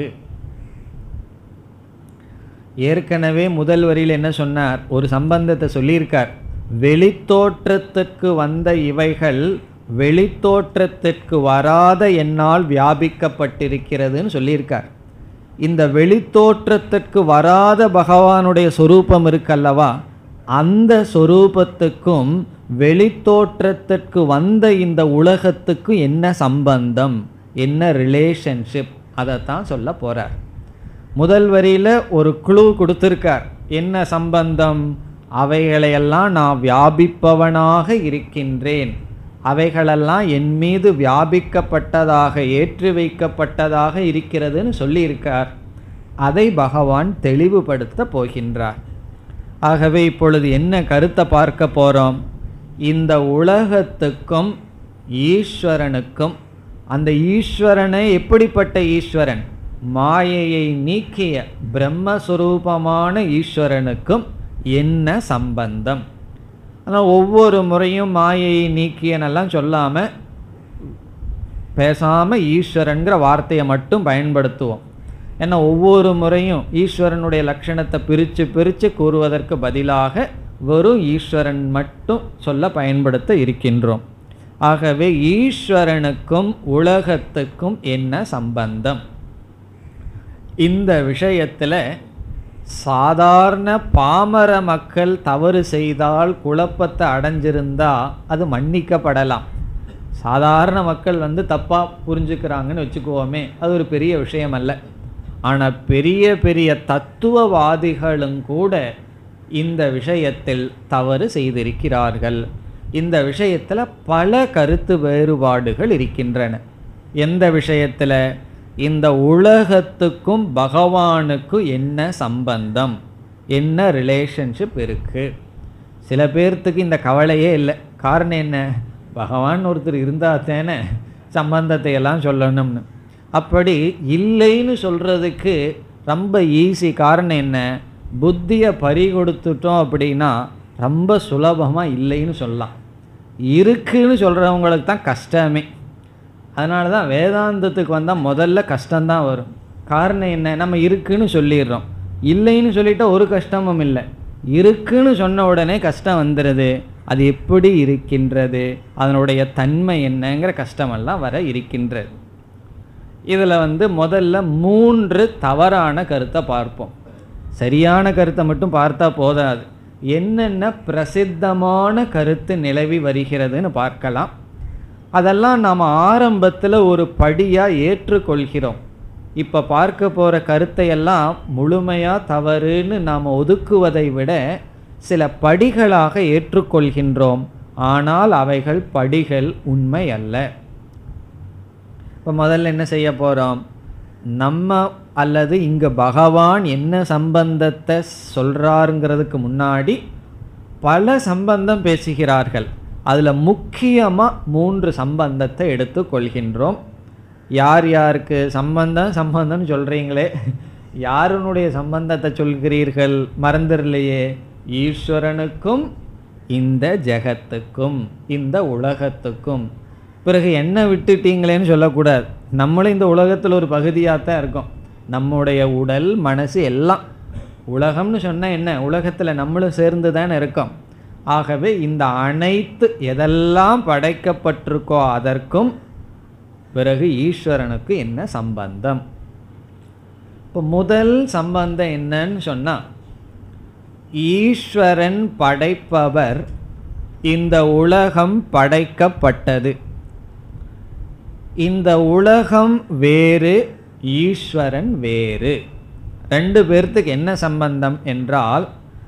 ஏற்கனவே முதல் வரியில் என்ன சொன்னார் ஒரு சம்பந்தத்தை சொல்லியிருக்கார் வெளித்தோற்றத்துக்கு வந்த இவைகள் வெளித்தோற்றத்திற்கு வராத என்னால் வியாபிக்கப்பட்டிருக்கிறதுன்னு சொல்லியிருக்கார் இந்த வெளித்தோற்றத்திற்கு வராத பகவானுடைய சொரூபம் இருக்கல்லவா அந்த சொரூபத்துக்கும் வெளித்தோற்றத்திற்கு வந்த இந்த உலகத்துக்கும் என்ன சம்பந்தம் என்ன ரிலேஷன்ஷிப் அதைத்தான் சொல்ல போறார் முதல் வரியில ஒரு குழு கொடுத்திருக்கார் என்ன சம்பந்தம் அவைகளையெல்லாம் நான் வியாபிப்பவனாக இருக்கின்றேன் அவைகளெல்லாம் என் மீது வியாபிக்கப்பட்டதாக ஏற்றி வைக்கப்பட்டதாக இருக்கிறதுன்னு சொல்லியிருக்கார் அதை பகவான் தெளிவுபடுத்த போகின்றார் ஆகவே இப்பொழுது என்ன கருத்தை பார்க்க போகிறோம் இந்த உலகத்துக்கும் ஈஸ்வரனுக்கும் அந்த ஈஸ்வரனை எப்படிப்பட்ட ஈஸ்வரன் மாயையை நீக்கிய பிரம்மஸ்வரூபமான ஈஸ்வரனுக்கும் என்ன சம்பந்தம் ஆனால் ஒவ்வொரு முறையும் மாயையை நீக்கியனெல்லாம் சொல்லாமல் பேசாமல் ஈஸ்வரன்கிற வார்த்தையை மட்டும் பயன்படுத்துவோம் ஏன்னா ஒவ்வொரு முறையும் ஈஸ்வரனுடைய லட்சணத்தை பிரித்து பிரித்து கூறுவதற்கு பதிலாக வெறும் ஈஸ்வரன் மட்டும் சொல்ல பயன்படுத்த இருக்கின்றோம் ஆகவே ஈஸ்வரனுக்கும் உலகத்துக்கும் என்ன சம்பந்தம் இந்த விஷயத்தில் சாதாரண பாமர மக்கள் தவறு செய்தால் குழப்பத்தை அடைஞ்சிருந்தா அது மன்னிக்கப்படலாம் சாதாரண மக்கள் வந்து தப்பாக புரிஞ்சுக்கிறாங்கன்னு வச்சுக்குவோமே அது ஒரு பெரிய விஷயம் அல்ல ஆனால் பெரிய பெரிய தத்துவவாதிகளும் கூட இந்த விஷயத்தில் தவறு செய்திருக்கிறார்கள் இந்த விஷயத்தில் பல கருத்து வேறுபாடுகள் இருக்கின்றன எந்த விஷயத்தில் இந்த உலகத்துக்கும் பகவானுக்கும் என்ன சம்பந்தம் என்ன ரிலேஷன்ஷிப் இருக்குது சில பேர்த்துக்கு இந்த கவலையே இல்லை காரணம் என்ன பகவான் ஒருத்தர் இருந்தால் தானே சம்பந்தத்தை எல்லாம் சொல்லணும்னு அப்படி இல்லைன்னு சொல்கிறதுக்கு ரொம்ப ஈஸி காரணம் என்ன புத்தியை பறி கொடுத்துட்டோம் அப்படின்னா ரொம்ப சுலபமாக இல்லைன்னு சொல்லலாம் இருக்குன்னு சொல்கிறவங்களுக்கு தான் கஷ்டமே அதனால தான் வேதாந்தத்துக்கு வந்தால் முதல்ல கஷ்டம்தான் வரும் காரணம் என்ன நம்ம இருக்குன்னு சொல்லிடுறோம் இல்லைன்னு சொல்லிட்டா ஒரு கஷ்டமும் இல்லை இருக்குன்னு சொன்ன உடனே கஷ்டம் வந்துடுது அது எப்படி இருக்கின்றது அதனுடைய தன்மை என்னங்கிற கஷ்டமெல்லாம் வர இருக்கின்றது இதில் வந்து முதல்ல மூன்று தவறான கருத்தை பார்ப்போம் சரியான கருத்தை மட்டும் பார்த்தா போதாது என்னென்ன பிரசித்தமான கருத்து நிலவி வருகிறதுன்னு பார்க்கலாம் அதெல்லாம் நாம் ஆரம்பத்தில் ஒரு படியாக ஏற்றுக்கொள்கிறோம் இப்போ பார்க்க போகிற கருத்தையெல்லாம் முழுமையாக தவறுன்னு நாம் ஒதுக்குவதை விட சில படிகளாக ஏற்றுக்கொள்கின்றோம் ஆனால் அவைகள் படிகள் உண்மை அல்ல இப்போ முதல்ல என்ன செய்ய போகிறோம் நம்ம அல்லது இங்கே பகவான் என்ன சம்பந்தத்தை சொல்கிறாருங்கிறதுக்கு முன்னாடி பல சம்பந்தம் பேசுகிறார்கள் அதில் முக்கியமாக மூன்று சம்பந்தத்தை எடுத்துக்கொள்கின்றோம் யார் யாருக்கு சம்பந்தம் சம்பந்தம்னு சொல்கிறீங்களே யாருனுடைய சம்பந்தத்தை சொல்கிறீர்கள் மறந்துடலையே ஈஸ்வரனுக்கும் இந்த ஜெகத்துக்கும் இந்த உலகத்துக்கும் பிறகு என்ன விட்டுட்டீங்களேன்னு சொல்லக்கூடாது நம்மளும் இந்த உலகத்தில் ஒரு பகுதியாக தான் இருக்கோம் நம்முடைய உடல் மனசு எல்லாம் உலகம்னு சொன்னால் என்ன உலகத்தில் நம்மளும் சேர்ந்து தானே இருக்கோம் ஆகவே இந்த அனைத்து எதெல்லாம் படைக்கப்பட்டிருக்கோ அதற்கும் பிறகு ஈஸ்வரனுக்கு என்ன சம்பந்தம் இப்போ முதல் சம்பந்தம் என்னன்னு சொன்னால் ஈஸ்வரன் படைப்பவர் இந்த உலகம் படைக்கப்பட்டது இந்த உலகம் வேறு ஈஸ்வரன் வேறு ரெண்டு பேர்த்துக்கு என்ன சம்பந்தம் என்றால்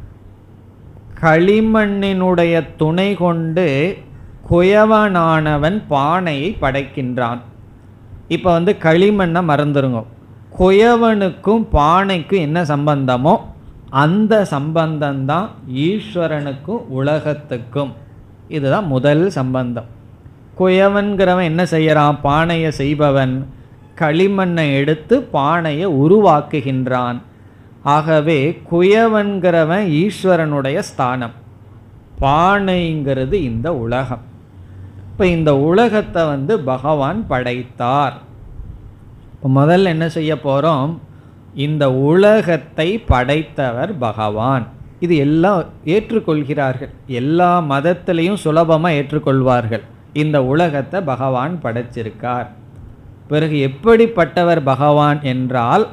களிமண்ணினுடைய துணை கொண்டு குயவனானவன் பானையை படைக்கின்றான் இப்போ வந்து களிமண்ணை மறந்துருங்க குயவனுக்கும் பானைக்கும் என்ன சம்பந்தமோ அந்த சம்பந்தம்தான் ஈஸ்வரனுக்கும் உலகத்துக்கும் இதுதான் முதல் சம்பந்தம் குயவன்கிறவன் என்ன செய்யறான் பானையை செய்பவன் களிமண்ணை எடுத்து பானையை உருவாக்குகின்றான் ஆகவே குயவன்கிறவன் ஈஸ்வரனுடைய ஸ்தானம் பானைங்கிறது இந்த உலகம் இப்போ இந்த உலகத்தை வந்து பகவான் படைத்தார் இப்போ முதல்ல என்ன செய்ய போகிறோம் இந்த உலகத்தை படைத்தவர் பகவான் இது எல்லாம் ஏற்றுக்கொள்கிறார்கள் எல்லா மதத்திலையும் சுலபமாக ஏற்றுக்கொள்வார்கள் இந்த உலகத்தை பகவான் படைச்சிருக்கார் பிறகு எப்படிப்பட்டவர் பகவான் என்றால்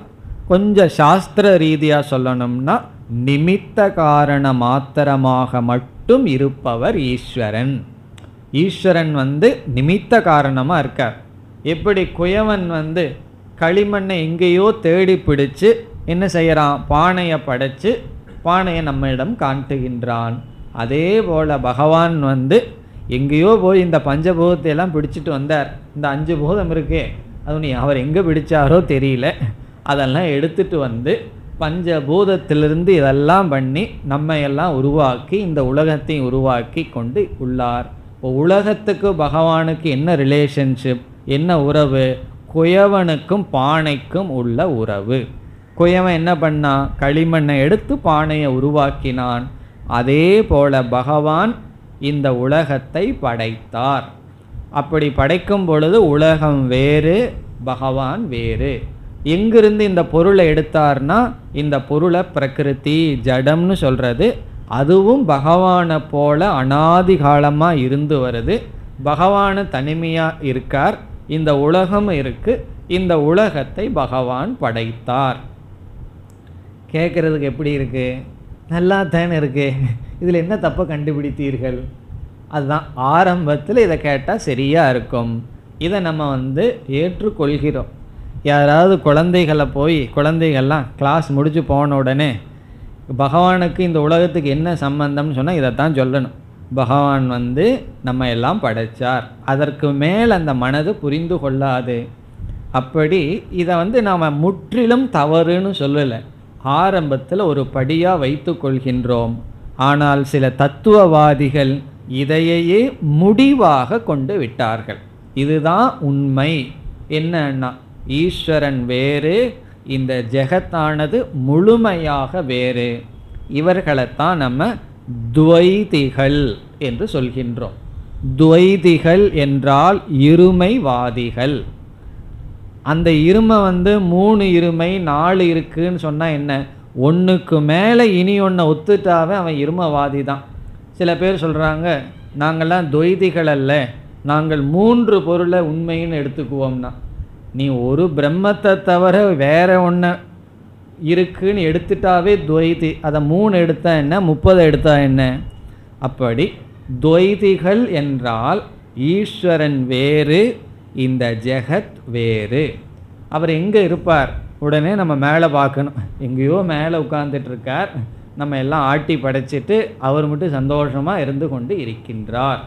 கொஞ்சம் சாஸ்திர ரீதியாக சொல்லணும்னா நிமித்த காரண மாத்திரமாக மட்டும் இருப்பவர் ஈஸ்வரன் ஈஸ்வரன் வந்து நிமித்த காரணமாக இருக்கார் எப்படி குயவன் வந்து களிமண்ணை எங்கேயோ தேடி பிடிச்சு என்ன செய்கிறான் பானையை படைச்சு பானையை நம்மிடம் காட்டுகின்றான் அதே போல் பகவான் வந்து எங்கேயோ போய் இந்த பஞ்சபூதத்தை எல்லாம் பிடிச்சிட்டு வந்தார் இந்த அஞ்சு பூதம் இருக்கே அது நீ அவர் எங்கே பிடிச்சாரோ தெரியல அதெல்லாம் எடுத்துட்டு வந்து பஞ்சபூதத்திலிருந்து இதெல்லாம் பண்ணி நம்ம எல்லாம் உருவாக்கி இந்த உலகத்தையும் உருவாக்கி கொண்டு உள்ளார் இப்போ உலகத்துக்கு பகவானுக்கு என்ன ரிலேஷன்ஷிப் என்ன உறவு குயவனுக்கும் பானைக்கும் உள்ள உறவு குயவன் என்ன பண்ணான் களிமண்ணை எடுத்து பானையை உருவாக்கினான் அதே போல பகவான் இந்த உலகத்தை படைத்தார் அப்படி படைக்கும் பொழுது உலகம் வேறு பகவான் வேறு எங்கிருந்து இந்த பொருளை எடுத்தார்னா இந்த பொருளை பிரகிருதி ஜடம்னு சொல்கிறது அதுவும் பகவானை போல அனாதி காலமாக இருந்து வருது பகவானு தனிமையாக இருக்கார் இந்த உலகம் இருக்கு இந்த உலகத்தை பகவான் படைத்தார் கேட்குறதுக்கு எப்படி இருக்கு நல்லா தானே இருக்கு இதில் என்ன தப்பை கண்டுபிடித்தீர்கள் அதுதான் ஆரம்பத்தில் இதை கேட்டால் சரியாக இருக்கும் இதை நம்ம வந்து ஏற்றுக்கொள்கிறோம் யாராவது குழந்தைகளை போய் குழந்தைகள்லாம் கிளாஸ் முடிச்சு போன உடனே பகவானுக்கு இந்த உலகத்துக்கு என்ன சம்பந்தம்னு சொன்னால் இதைத்தான் சொல்லணும் பகவான் வந்து நம்ம எல்லாம் படைச்சார் அதற்கு மேல் அந்த மனது புரிந்து கொள்ளாது அப்படி இதை வந்து நாம் முற்றிலும் தவறுன்னு சொல்லலை ஆரம்பத்தில் ஒரு படியாக வைத்து கொள்கின்றோம் ஆனால் சில தத்துவவாதிகள் இதையே முடிவாக கொண்டு விட்டார்கள் இதுதான் உண்மை என்னன்னா ஈஸ்வரன் வேறு இந்த ஜெகத்தானது முழுமையாக வேறு இவர்களைத்தான் நம்ம துவைதிகள் என்று சொல்கின்றோம் துவைதிகள் என்றால் இருமைவாதிகள் அந்த இருமை வந்து மூணு இருமை நாலு இருக்குன்னு சொன்னால் என்ன ஒன்றுக்கு மேலே இனி ஒன்றை ஒத்துட்டாவே அவன் இருமவாதி தான் சில பேர் சொல்கிறாங்க நாங்கள்லாம் துவைதிகள் அல்ல நாங்கள் மூன்று பொருளை உண்மைன்னு எடுத்துக்குவோம்னா நீ ஒரு பிரம்மத்தை தவிர வேற ஒன்று இருக்குன்னு எடுத்துட்டாவே துவைதி அதை மூணு எடுத்தா என்ன முப்பது எடுத்தா என்ன அப்படி துவைதிகள் என்றால் ஈஸ்வரன் வேறு இந்த ஜெகத் வேறு அவர் எங்கே இருப்பார் உடனே நம்ம மேலே பார்க்கணும் எங்கேயோ மேலே உட்கார்ந்துட்டு இருக்கார் நம்ம எல்லாம் ஆட்டி படைச்சிட்டு அவர் மட்டும் சந்தோஷமாக இருந்து கொண்டு இருக்கின்றார்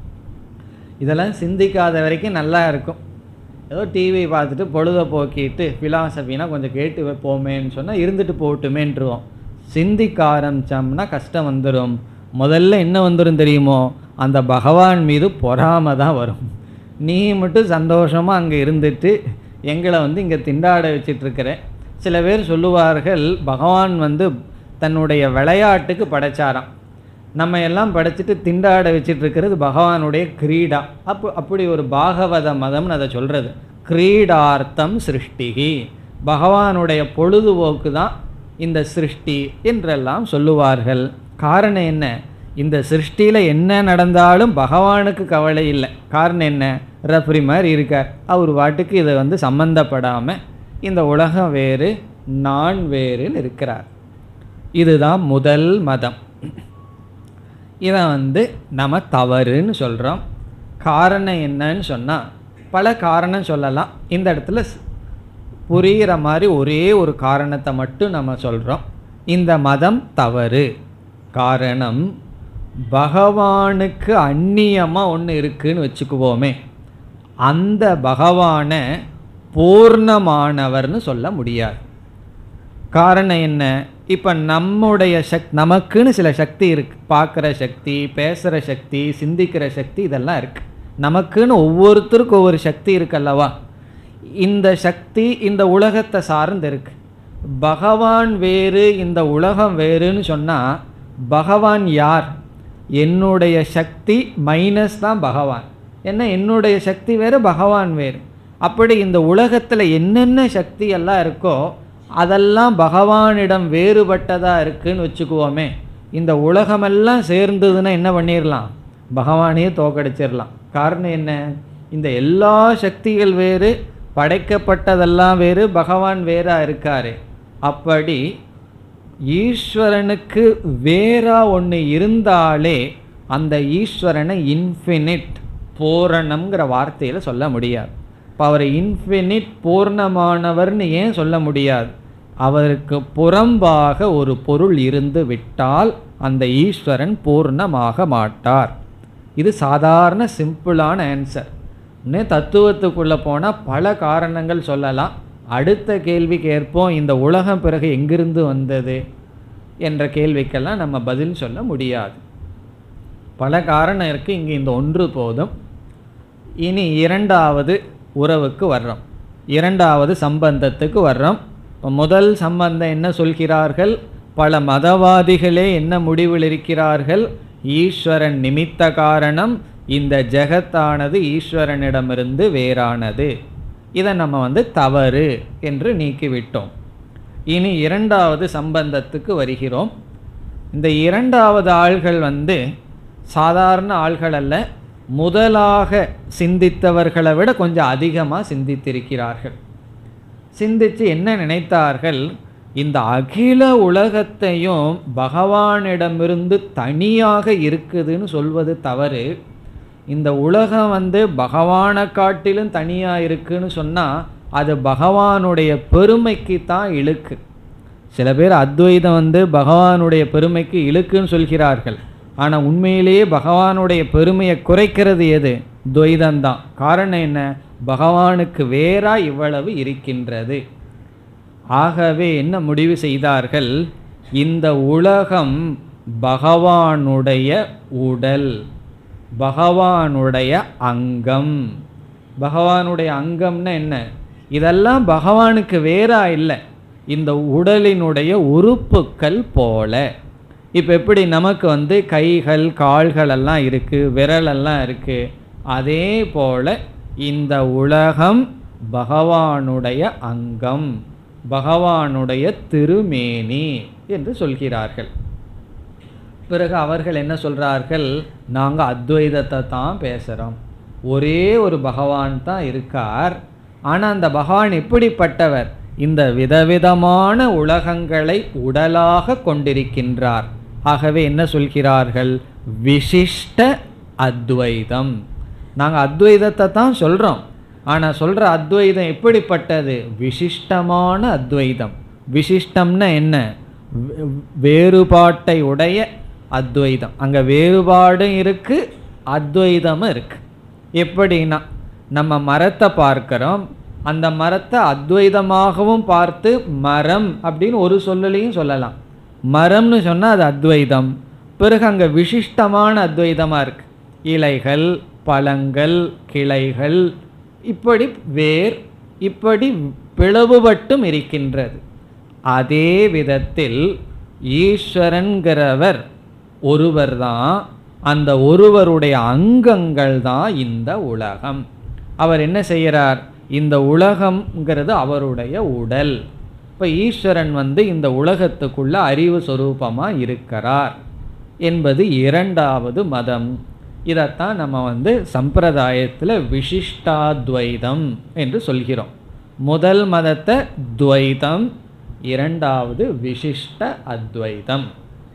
இதெல்லாம் சிந்திக்காத வரைக்கும் நல்லா இருக்கும் ஏதோ டிவி பார்த்துட்டு பொழுதை போக்கிட்டு ஃபிலாசபினா கொஞ்சம் கேட்டு போமேன்னு சொன்னால் இருந்துட்டு போட்டுமேன்ட்டுருவோம் சிந்திக்க ஆரம்பித்தோம்னா கஷ்டம் வந்துடும் முதல்ல என்ன வந்துடும் தெரியுமோ அந்த பகவான் மீது பொறாமை தான் வரும் நீ மட்டும் சந்தோஷமாக அங்கே இருந்துட்டு எங்களை வந்து இங்கே திண்டாட வச்சிட்ருக்கிற சில பேர் சொல்லுவார்கள் பகவான் வந்து தன்னுடைய விளையாட்டுக்கு படைச்சாராம் நம்ம எல்லாம் படைச்சிட்டு திண்டாட வச்சிட்டு இருக்கிறது பகவானுடைய கிரீடா அப்போ அப்படி ஒரு பாகவத மதம்னு அதை சொல்கிறது கிரீடார்த்தம் சிருஷ்டிகி பகவானுடைய பொழுதுபோக்கு தான் இந்த சிருஷ்டி என்றெல்லாம் சொல்லுவார்கள் காரணம் என்ன இந்த சிருஷ்டியில் என்ன நடந்தாலும் பகவானுக்கு கவலை இல்லை காரணம் என்ன ரெஃப்ரி மாதிரி இருக்கார் அவர் வாட்டுக்கு இதை வந்து சம்பந்தப்படாமல் இந்த உலகம் வேறு நான் வேறுன்னு இருக்கிறார் இதுதான் முதல் மதம் இதை வந்து நம்ம தவறுன்னு சொல்கிறோம் காரணம் என்னன்னு சொன்னால் பல காரணம் சொல்லலாம் இந்த இடத்துல ஸ்- புரிகிற மாதிரி ஒரே ஒரு காரணத்தை மட்டும் நம்ம சொல்கிறோம் இந்த மதம் தவறு காரணம் பகவானுக்கு அந்நியமாக ஒன்று இருக்குன்னு வச்சுக்குவோமே அந்த பகவானை பூர்ணமானவர்னு சொல்ல முடியாது காரணம் என்ன இப்போ நம்முடைய சக் நமக்குன்னு சில சக்தி இருக்கு பார்க்குற சக்தி பேசுகிற சக்தி சிந்திக்கிற சக்தி இதெல்லாம் இருக்கு நமக்குன்னு ஒவ்வொருத்தருக்கும் ஒவ்வொரு சக்தி இருக்கல்லவா இந்த சக்தி இந்த உலகத்தை சார்ந்து இருக்கு பகவான் வேறு இந்த உலகம் வேறுன்னு சொன்னால் பகவான் யார் என்னுடைய சக்தி மைனஸ் தான் பகவான் என்ன என்னுடைய சக்தி வேறு பகவான் வேறு அப்படி இந்த உலகத்தில் என்னென்ன சக்தி எல்லாம் இருக்கோ அதெல்லாம் பகவானிடம் வேறுபட்டதாக இருக்குன்னு வச்சுக்குவோமே இந்த உலகமெல்லாம் சேர்ந்ததுன்னா என்ன பண்ணிடலாம் பகவானையே தோக்கடிச்சிடலாம் காரணம் என்ன இந்த எல்லா சக்திகள் வேறு படைக்கப்பட்டதெல்லாம் வேறு பகவான் வேறா இருக்காரு அப்படி ஈஸ்வரனுக்கு வேறா ஒன்று இருந்தாலே அந்த ஈஸ்வரனை இன்ஃபினிட் பூரணம்ங்கிற வார்த்தையில் சொல்ல முடியாது இப்போ அவரை இன்ஃபினிட் பூர்ணமானவர்னு ஏன் சொல்ல முடியாது அவருக்கு புறம்பாக ஒரு பொருள் இருந்து விட்டால் அந்த ஈஸ்வரன் பூர்ணமாக மாட்டார் இது சாதாரண சிம்பிளான ஆன்சர் இன்னும் தத்துவத்துக்குள்ளே போனால் பல காரணங்கள் சொல்லலாம் அடுத்த கேள்வி கேட்போம் இந்த உலகம் பிறகு எங்கிருந்து வந்தது என்ற கேள்விக்கெல்லாம் நம்ம பதில் சொல்ல முடியாது பல காரணம் இருக்குது இங்கே இந்த ஒன்று போதும் இனி இரண்டாவது உறவுக்கு வர்றோம் இரண்டாவது சம்பந்தத்துக்கு வர்றோம் இப்போ முதல் சம்பந்தம் என்ன சொல்கிறார்கள் பல மதவாதிகளே என்ன முடிவில் இருக்கிறார்கள் ஈஸ்வரன் நிமித்த காரணம் இந்த ஜெகத்தானது ஈஸ்வரனிடமிருந்து வேறானது இதை நம்ம வந்து தவறு என்று நீக்கிவிட்டோம் இனி இரண்டாவது சம்பந்தத்துக்கு வருகிறோம் இந்த இரண்டாவது ஆள்கள் வந்து சாதாரண ஆள்கள் அல்ல முதலாக சிந்தித்தவர்களை விட கொஞ்சம் அதிகமாக சிந்தித்திருக்கிறார்கள் சிந்தித்து என்ன நினைத்தார்கள் இந்த அகில உலகத்தையும் பகவானிடமிருந்து தனியாக இருக்குதுன்னு சொல்வது தவறு இந்த உலகம் வந்து பகவானை காட்டிலும் தனியாக இருக்குன்னு சொன்னால் அது பகவானுடைய பெருமைக்கு தான் இழுக்கு சில பேர் அத்வைதம் வந்து பகவானுடைய பெருமைக்கு இழுக்குன்னு சொல்கிறார்கள் ஆனால் உண்மையிலேயே பகவானுடைய பெருமையை குறைக்கிறது எது துவைதம்தான் காரணம் என்ன பகவானுக்கு வேறா இவ்வளவு இருக்கின்றது ஆகவே என்ன முடிவு செய்தார்கள் இந்த உலகம் பகவானுடைய உடல் பகவானுடைய அங்கம் பகவானுடைய அங்கம்னா என்ன இதெல்லாம் பகவானுக்கு வேறா இல்லை இந்த உடலினுடைய உறுப்புக்கள் போல இப்போ எப்படி நமக்கு வந்து கைகள் கால்கள் எல்லாம் இருக்குது விரலெல்லாம் இருக்குது அதே போல இந்த உலகம் பகவானுடைய அங்கம் பகவானுடைய திருமேனி என்று சொல்கிறார்கள் பிறகு அவர்கள் என்ன சொல்கிறார்கள் நாங்கள் அத்வைதத்தை தான் பேசுகிறோம் ஒரே ஒரு பகவான் தான் இருக்கார் ஆனால் அந்த பகவான் எப்படிப்பட்டவர் இந்த விதவிதமான உலகங்களை உடலாக கொண்டிருக்கின்றார் ஆகவே என்ன சொல்கிறார்கள் விசிஷ்ட அத்வைதம் நாங்கள் அத்வைதத்தை தான் சொல்கிறோம் ஆனால் சொல்கிற அத்வைதம் எப்படிப்பட்டது விசிஷ்டமான அத்வைதம் விசிஷ்டம்னா என்ன வே- வேறுபாட்டை உடைய அத்வைதம் அங்கே வேறுபாடும் இருக்குது அத்வைதமும் இருக்குது எப்படின்னா நம்ம மரத்தை பார்க்கிறோம் அந்த மரத்தை அத்வைதமாகவும் பார்த்து மரம் அப்படின்னு ஒரு சொல்லலையும் சொல்லலாம் மரம்னு சொன்னால் அது அத்வைதம் பிறகு அங்கே விசிஷ்டமான அத்வைதமாக இருக்கு இலைகள் பழங்கள் கிளைகள் இப்படி வேர் இப்படி பிளவுபட்டும் இருக்கின்றது அதே விதத்தில் ஈஸ்வரன்கிறவர் ஒருவர் தான் அந்த ஒருவருடைய அங்கங்கள் தான் இந்த உலகம் அவர் என்ன செய்கிறார் இந்த உலகம்ங்கிறது அவருடைய உடல் இப்போ ஈஸ்வரன் வந்து இந்த உலகத்துக்குள்ள அறிவு சொரூபமாக இருக்கிறார் என்பது இரண்டாவது மதம் இதைத்தான் நம்ம வந்து சம்பிரதாயத்தில் விசிஷ்டாத்வைதம் என்று சொல்கிறோம் முதல் மதத்தை துவைதம் இரண்டாவது விசிஷ்ட அத்வைதம்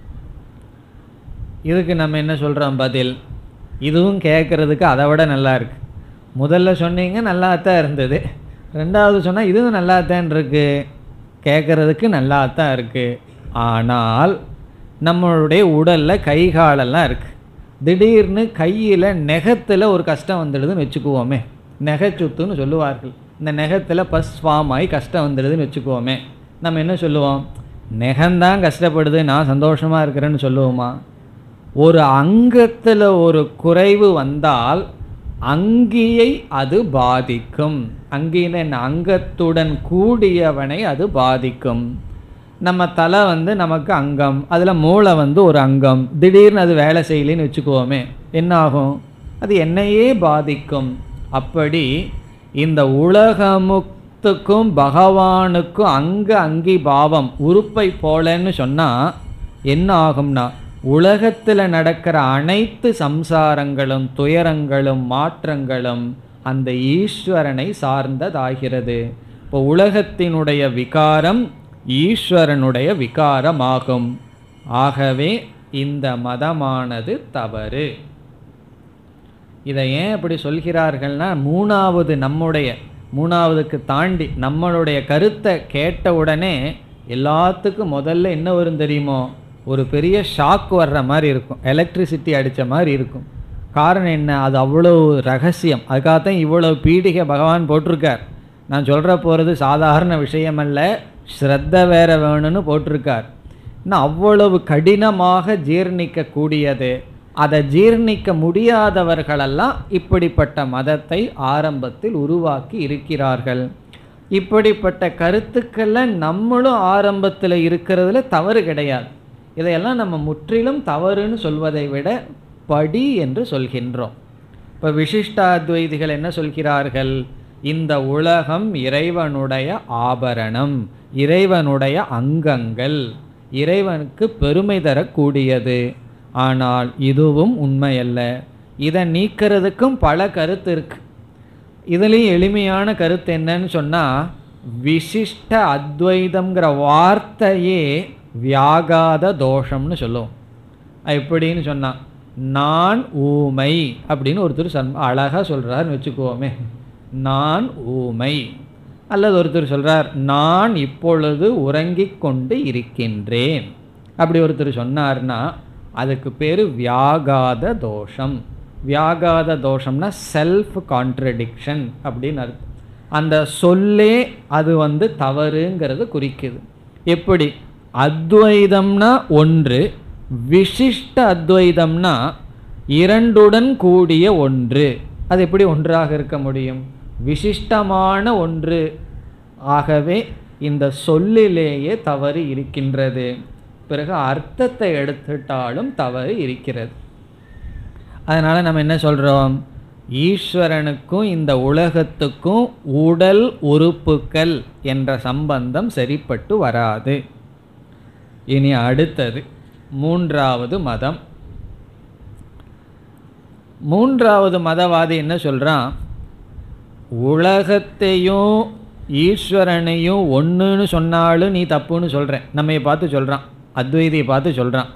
இதுக்கு நம்ம என்ன சொல்கிறோம் பதில் இதுவும் கேட்குறதுக்கு அதை விட நல்லா இருக்கு முதல்ல சொன்னீங்க நல்லா தான் இருந்தது ரெண்டாவது சொன்னால் இதுவும் நல்லா தான் இருக்கு கேட்குறதுக்கு நல்லா தான் இருக்குது ஆனால் நம்மளுடைய உடலில் கை காலெல்லாம் இருக்குது திடீர்னு கையில் நெகத்தில் ஒரு கஷ்டம் வந்துடுதுன்னு வச்சுக்குவோமே நெகச்சுத்துன்னு சொல்லுவார்கள் இந்த நெகத்தில் பஸ் ஃபார்ம் ஆகி கஷ்டம் வந்துடுதுன்னு வச்சுக்குவோமே நம்ம என்ன சொல்லுவோம் நெகந்தான் கஷ்டப்படுது நான் சந்தோஷமாக இருக்கிறேன்னு சொல்லுவோமா ஒரு அங்கத்தில் ஒரு குறைவு வந்தால் அங்கியை அது பாதிக்கும் அங்கின அங்கத்துடன் கூடியவனை அது பாதிக்கும் நம்ம தலை வந்து நமக்கு அங்கம் அதில் மூளை வந்து ஒரு அங்கம் திடீர்னு அது வேலை செய்யலைன்னு வச்சுக்குவோமே என்ன ஆகும் அது என்னையே பாதிக்கும் அப்படி இந்த உலகமுத்துக்கும் பகவானுக்கும் அங்க அங்கி பாவம் உறுப்பை போலன்னு சொன்னால் என்ன ஆகும்னா உலகத்தில் நடக்கிற அனைத்து சம்சாரங்களும் துயரங்களும் மாற்றங்களும் அந்த ஈஸ்வரனை சார்ந்ததாகிறது இப்போ உலகத்தினுடைய விகாரம் ஈஸ்வரனுடைய விகாரமாகும் ஆகவே இந்த மதமானது தவறு இதை ஏன் அப்படி சொல்கிறார்கள்னா மூணாவது நம்முடைய மூணாவதுக்கு தாண்டி நம்மளுடைய கருத்தை கேட்ட உடனே எல்லாத்துக்கும் முதல்ல என்ன வரும் தெரியுமோ ஒரு பெரிய ஷாக் வர்ற மாதிரி இருக்கும் எலக்ட்ரிசிட்டி அடித்த மாதிரி இருக்கும் காரணம் என்ன அது அவ்வளோ ரகசியம் அதுக்காகத்தான் இவ்வளோ பீடிகை பகவான் போட்டிருக்கார் நான் சொல்கிற போகிறது சாதாரண விஷயம் அல்ல ஸ்ரத்த வேற வேணும்னு போட்டிருக்கார் இன்னும் அவ்வளவு கடினமாக ஜீர்ணிக்கக்கூடியது அதை ஜீர்ணிக்க முடியாதவர்களெல்லாம் இப்படிப்பட்ட மதத்தை ஆரம்பத்தில் உருவாக்கி இருக்கிறார்கள் இப்படிப்பட்ட கருத்துக்களை நம்மளும் ஆரம்பத்தில் இருக்கிறதுல தவறு கிடையாது இதையெல்லாம் நம்ம முற்றிலும் தவறுன்னு சொல்வதை விட படி என்று சொல்கின்றோம் இப்போ விசிஷ்டாத்வைதிகள் என்ன சொல்கிறார்கள் இந்த உலகம் இறைவனுடைய ஆபரணம் இறைவனுடைய அங்கங்கள் இறைவனுக்கு பெருமை தரக்கூடியது ஆனால் இதுவும் உண்மையல்ல இதை நீக்கிறதுக்கும் பல கருத்து இருக்கு இதுலேயும் எளிமையான கருத்து என்னன்னு சொன்னால் விசிஷ்ட அத்வைதம்ங்கிற வார்த்தையே வியாகாத தோஷம்னு சொல்லுவோம் அது எப்படின்னு சொன்னால் நான் ஊமை அப்படின்னு ஒருத்தர் சன் அழகாக சொல்கிறாருன்னு வச்சுக்குவோமே நான் ஊமை அல்லது ஒருத்தர் சொல்கிறார் நான் இப்பொழுது உறங்கிக் கொண்டு இருக்கின்றேன் அப்படி ஒருத்தர் சொன்னார்னா அதுக்கு பேர் வியாகாத தோஷம் வியாகாத தோஷம்னா செல்ஃப் கான்ட்ரடிக்ஷன் அப்படின்னு அர்த்தம் அந்த சொல்லே அது வந்து தவறுங்கிறது குறிக்குது எப்படி அத்வைதம்னா ஒன்று விசிஷ்ட அத்வைதம்னா இரண்டுடன் கூடிய ஒன்று அது எப்படி ஒன்றாக இருக்க முடியும் விசிஷ்டமான ஒன்று ஆகவே இந்த சொல்லிலேயே தவறு இருக்கின்றது பிறகு அர்த்தத்தை எடுத்துட்டாலும் தவறு இருக்கிறது அதனால் நம்ம என்ன சொல்கிறோம் ஈஸ்வரனுக்கும் இந்த உலகத்துக்கும் உடல் உறுப்புக்கள் என்ற சம்பந்தம் சரிப்பட்டு வராது இனி அடுத்தது மூன்றாவது மதம் மூன்றாவது மதவாதி என்ன சொல்கிறான் உலகத்தையும் ஈஸ்வரனையும் ஒன்றுன்னு சொன்னாலும் நீ தப்புன்னு சொல்கிறேன் நம்மை பார்த்து சொல்கிறான் அத்வைதியை பார்த்து சொல்கிறான்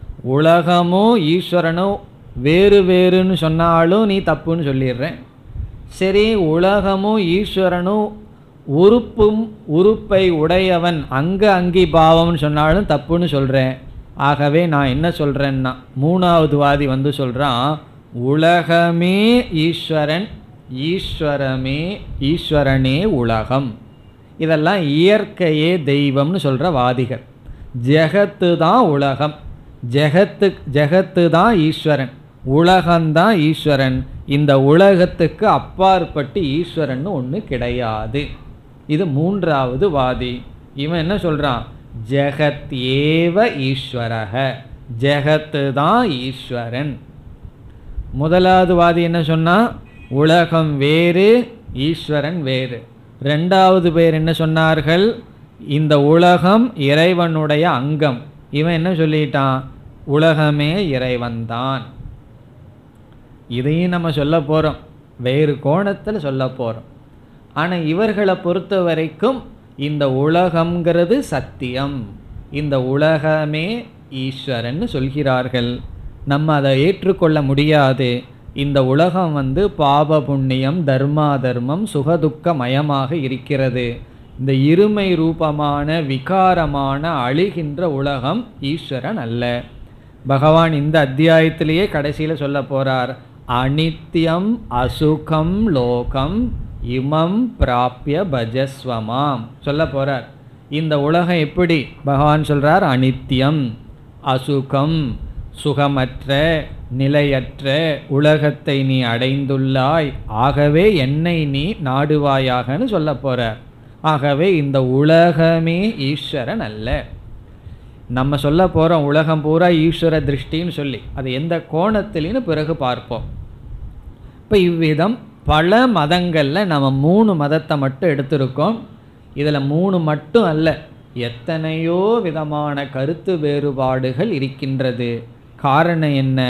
உலகமும் ஈஸ்வரனும் வேறு வேறுன்னு சொன்னாலும் நீ தப்புன்னு சொல்லிடுறேன் சரி உலகமும் ஈஸ்வரனும் உறுப்பும் உறுப்பை உடையவன் அங்க அங்கி பாவம்னு சொன்னாலும் தப்புன்னு சொல்கிறேன் ஆகவே நான் என்ன சொல்கிறேன்னா மூணாவது வாதி வந்து சொல்கிறான் உலகமே ஈஸ்வரன் ஈஸ்வரமே ஈஸ்வரனே உலகம் இதெல்லாம் இயற்கையே தெய்வம்னு சொல்கிற வாதிகள் ஜெகத்து தான் உலகம் ஜெகத்து ஜெகத்து தான் ஈஸ்வரன் உலகம்தான் ஈஸ்வரன் இந்த உலகத்துக்கு அப்பாற்பட்டு ஈஸ்வரன் ஒன்று கிடையாது இது மூன்றாவது வாதி இவன் என்ன சொல்கிறான் ஜெகத் ஏவ ஈஸ்வரக ஜெகத்து தான் ஈஸ்வரன் முதலாவது வாதி என்ன சொன்னால் உலகம் வேறு ஈஸ்வரன் வேறு ரெண்டாவது பேர் என்ன சொன்னார்கள் இந்த உலகம் இறைவனுடைய அங்கம் இவன் என்ன சொல்லிட்டான் உலகமே இறைவன்தான் இதையும் நம்ம சொல்ல போகிறோம் வேறு கோணத்தில் சொல்ல போகிறோம் ஆனால் இவர்களை பொறுத்த வரைக்கும் இந்த உலகம்ங்கிறது சத்தியம் இந்த உலகமே ஈஸ்வரன் சொல்கிறார்கள் நம்ம அதை ஏற்றுக்கொள்ள முடியாது இந்த உலகம் வந்து பாப புண்ணியம் தர்மா தர்மம் சுகதுக்க மயமாக இருக்கிறது இந்த இருமை ரூபமான விகாரமான அழிகின்ற உலகம் ஈஸ்வரன் அல்ல பகவான் இந்த அத்தியாயத்திலேயே கடைசியில் சொல்ல போறார் அனித்யம் அசுகம் லோகம் இமம் பிராப்பிய பஜஸ்வமாம் சொல்ல போறார் இந்த உலகம் எப்படி பகவான் சொல்றார் அனித்யம் அசுகம் சுகமற்ற நிலையற்ற உலகத்தை நீ அடைந்துள்ளாய் ஆகவே என்னை நீ நாடுவாயாகன்னு சொல்ல போறார் ஆகவே இந்த உலகமே ஈஸ்வரன் அல்ல நம்ம சொல்ல போகிறோம் உலகம் பூரா ஈஸ்வர திருஷ்டின்னு சொல்லி அது எந்த கோணத்திலின்னு பிறகு பார்ப்போம் இப்போ இவ்விதம் பல மதங்களில் நம்ம மூணு மதத்தை மட்டும் எடுத்திருக்கோம் இதில் மூணு மட்டும் அல்ல எத்தனையோ விதமான கருத்து வேறுபாடுகள் இருக்கின்றது காரணம் என்ன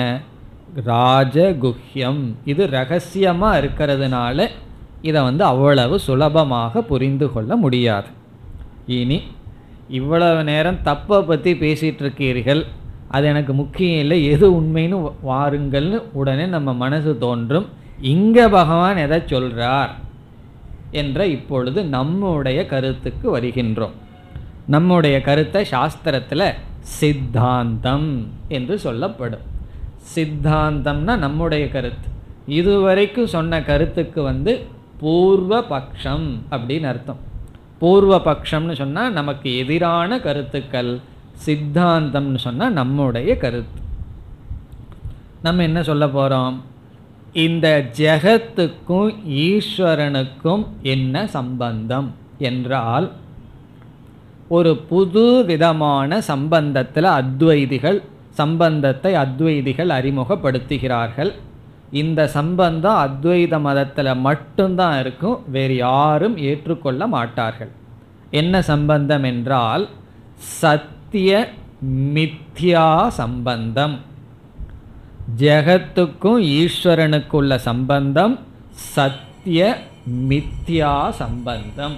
ராஜகுஹ்யம் இது ரகசியமாக இருக்கிறதுனால இதை வந்து அவ்வளவு சுலபமாக புரிந்து கொள்ள முடியாது இனி இவ்வளவு நேரம் தப்பை பற்றி பேசிகிட்டு இருக்கீர்கள் அது எனக்கு முக்கியம் இல்லை எது உண்மைன்னு வாருங்கள்னு உடனே நம்ம மனசு தோன்றும் இங்கே பகவான் எதை சொல்கிறார் என்ற இப்பொழுது நம்முடைய கருத்துக்கு வருகின்றோம் நம்முடைய கருத்தை சாஸ்திரத்தில் சித்தாந்தம் என்று சொல்லப்படும் சித்தாந்தம்னா நம்முடைய கருத்து இதுவரைக்கும் சொன்ன கருத்துக்கு வந்து பூர்வ பக்ஷம் அப்படின்னு அர்த்தம் பூர்வ பக்ஷம்னு சொன்னால் நமக்கு எதிரான கருத்துக்கள் சித்தாந்தம்னு சொன்னால் நம்முடைய கருத்து நம்ம என்ன சொல்ல போகிறோம் இந்த ஜெகத்துக்கும் ஈஸ்வரனுக்கும் என்ன சம்பந்தம் என்றால் ஒரு புது விதமான சம்பந்தத்தில் அத்வைதிகள் சம்பந்தத்தை அத்வைதிகள் அறிமுகப்படுத்துகிறார்கள் இந்த சம்பந்தம் அத்வைத மதத்தில் மட்டும்தான் இருக்கும் வேறு யாரும் ஏற்றுக்கொள்ள மாட்டார்கள் என்ன சம்பந்தம் என்றால் சத்திய மித்யா சம்பந்தம் ஜெகத்துக்கும் ஈஸ்வரனுக்குள்ள சம்பந்தம் சத்திய மித்யா சம்பந்தம்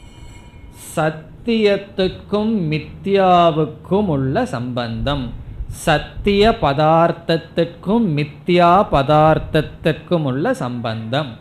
சத்தியத்துக்கும் மித்யாவுக்கும் உள்ள சம்பந்தம் சத்திய பதார்த்தத்திற்கும் மித்யா பதார்த்தத்திற்கும் உள்ள சம்பந்தம்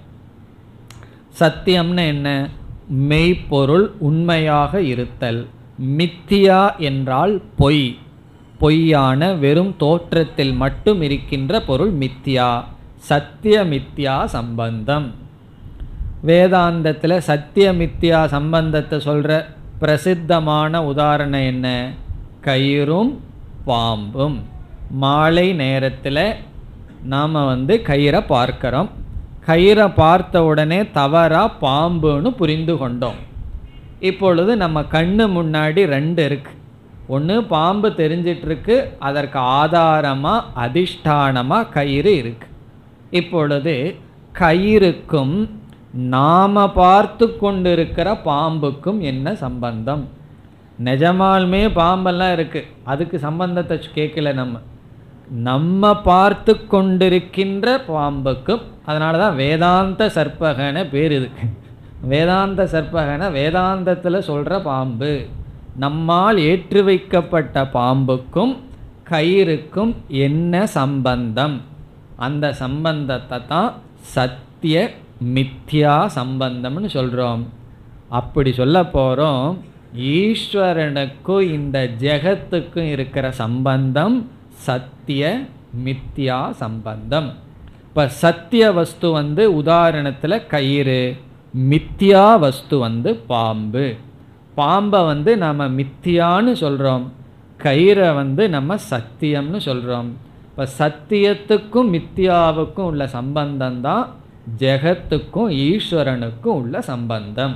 சத்தியம்னு என்ன மெய்ப்பொருள் உண்மையாக இருத்தல் மித்தியா என்றால் பொய் பொய்யான வெறும் தோற்றத்தில் மட்டும் இருக்கின்ற பொருள் மித்யா சத்திய மித்யா சம்பந்தம் வேதாந்தத்தில் சத்திய மித்யா சம்பந்தத்தை சொல்கிற பிரசித்தமான உதாரணம் என்ன கயிறும் பாம்பும் மாலை நேரத்தில் நாம் வந்து கயிறை பார்க்கிறோம் கயிறை பார்த்த உடனே தவறாக பாம்புன்னு புரிந்து கொண்டோம் இப்பொழுது நம்ம கண்ணு முன்னாடி ரெண்டு இருக்கு ஒன்று பாம்பு தெரிஞ்சிட்ருக்கு அதற்கு ஆதாரமாக அதிஷ்டானமாக கயிறு இருக்கு இப்பொழுது கயிறுக்கும் நாம பார்த்து கொண்டிருக்கிற பாம்புக்கும் என்ன சம்பந்தம் நிஜமாலுமே பாம்பெல்லாம் இருக்கு அதுக்கு சம்பந்தத்தை கேட்கல நம்ம நம்ம பார்த்து கொண்டிருக்கின்ற பாம்புக்கும் அதனால தான் வேதாந்த சர்ப்பகன பேர் இதுக்கு வேதாந்த சர்ப்பகன வேதாந்தத்தில் சொல்கிற பாம்பு நம்மால் ஏற்றி வைக்கப்பட்ட பாம்புக்கும் கயிறுக்கும் என்ன சம்பந்தம் அந்த சம்பந்தத்தை தான் சத்திய மித்யா சம்பந்தம்னு சொல்கிறோம் அப்படி சொல்ல போகிறோம் ஈஸ்வரனுக்கும் இந்த ஜெகத்துக்கும் இருக்கிற சம்பந்தம் சத்திய மித்யா சம்பந்தம் இப்போ சத்திய வஸ்து வந்து உதாரணத்தில் கயிறு மித்யா வஸ்து வந்து பாம்பு பாம்பை வந்து நம்ம மித்தியான்னு சொல்கிறோம் கயிறை வந்து நம்ம சத்தியம்னு சொல்கிறோம் இப்போ சத்தியத்துக்கும் மித்தியாவுக்கும் உள்ள சம்பந்தம் தான் ஜெகத்துக்கும் ஈஸ்வரனுக்கும் உள்ள சம்பந்தம்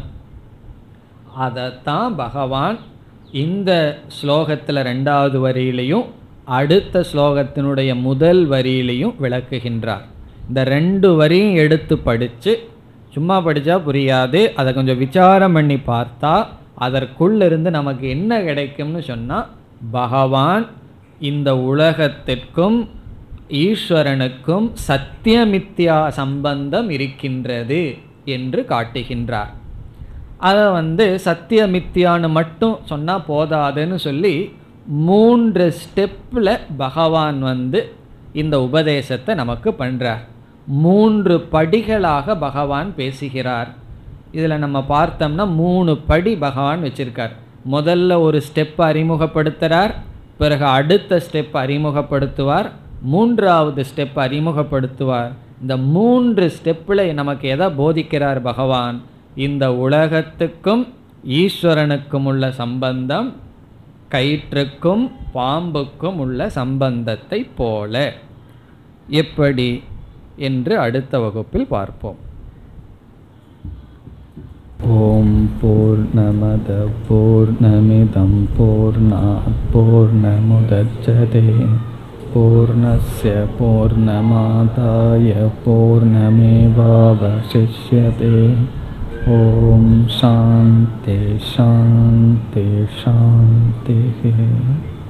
அதைத்தான் பகவான் இந்த ஸ்லோகத்தில் ரெண்டாவது வரியிலையும் அடுத்த ஸ்லோகத்தினுடைய முதல் வரியிலையும் விளக்குகின்றார் இந்த ரெண்டு வரியும் எடுத்து படித்து சும்மா படித்தா புரியாது அதை கொஞ்சம் விசாரம் பண்ணி பார்த்தா அதற்குள்ளிருந்து நமக்கு என்ன கிடைக்கும்னு சொன்னால் பகவான் இந்த உலகத்திற்கும் ஈஸ்வரனுக்கும் சத்தியமித்யா சம்பந்தம் இருக்கின்றது என்று காட்டுகின்றார் அதை வந்து சத்தியமித்யான்னு மட்டும் சொன்னால் போதாதுன்னு சொல்லி மூன்று ஸ்டெப்பில் பகவான் வந்து இந்த உபதேசத்தை நமக்கு பண்ணுறார் மூன்று படிகளாக பகவான் பேசுகிறார் இதில் நம்ம பார்த்தோம்னா மூணு படி பகவான் வச்சுருக்கார் முதல்ல ஒரு ஸ்டெப் அறிமுகப்படுத்துகிறார் பிறகு அடுத்த ஸ்டெப் அறிமுகப்படுத்துவார் மூன்றாவது ஸ்டெப் அறிமுகப்படுத்துவார் இந்த மூன்று ஸ்டெப்பில் நமக்கு எதை போதிக்கிறார் பகவான் இந்த உலகத்துக்கும் ஈஸ்வரனுக்கும் உள்ள சம்பந்தம் கயிற்றுக்கும் பாம்புக்கும் உள்ள சம்பந்தத்தை போல எப்படி என்று அடுத்த வகுப்பில் பார்ப்போம் ஓம் பூர்ணமத பூர்ணமிதம் பூர்ணாத் பூர்ணமுதச்சதே பூர்ணஸ்ய பூர்ணமாதாய பூர்ணமேவாவசிஷ்யதே ஓம் சாந்தி சாந்தி சாந்தி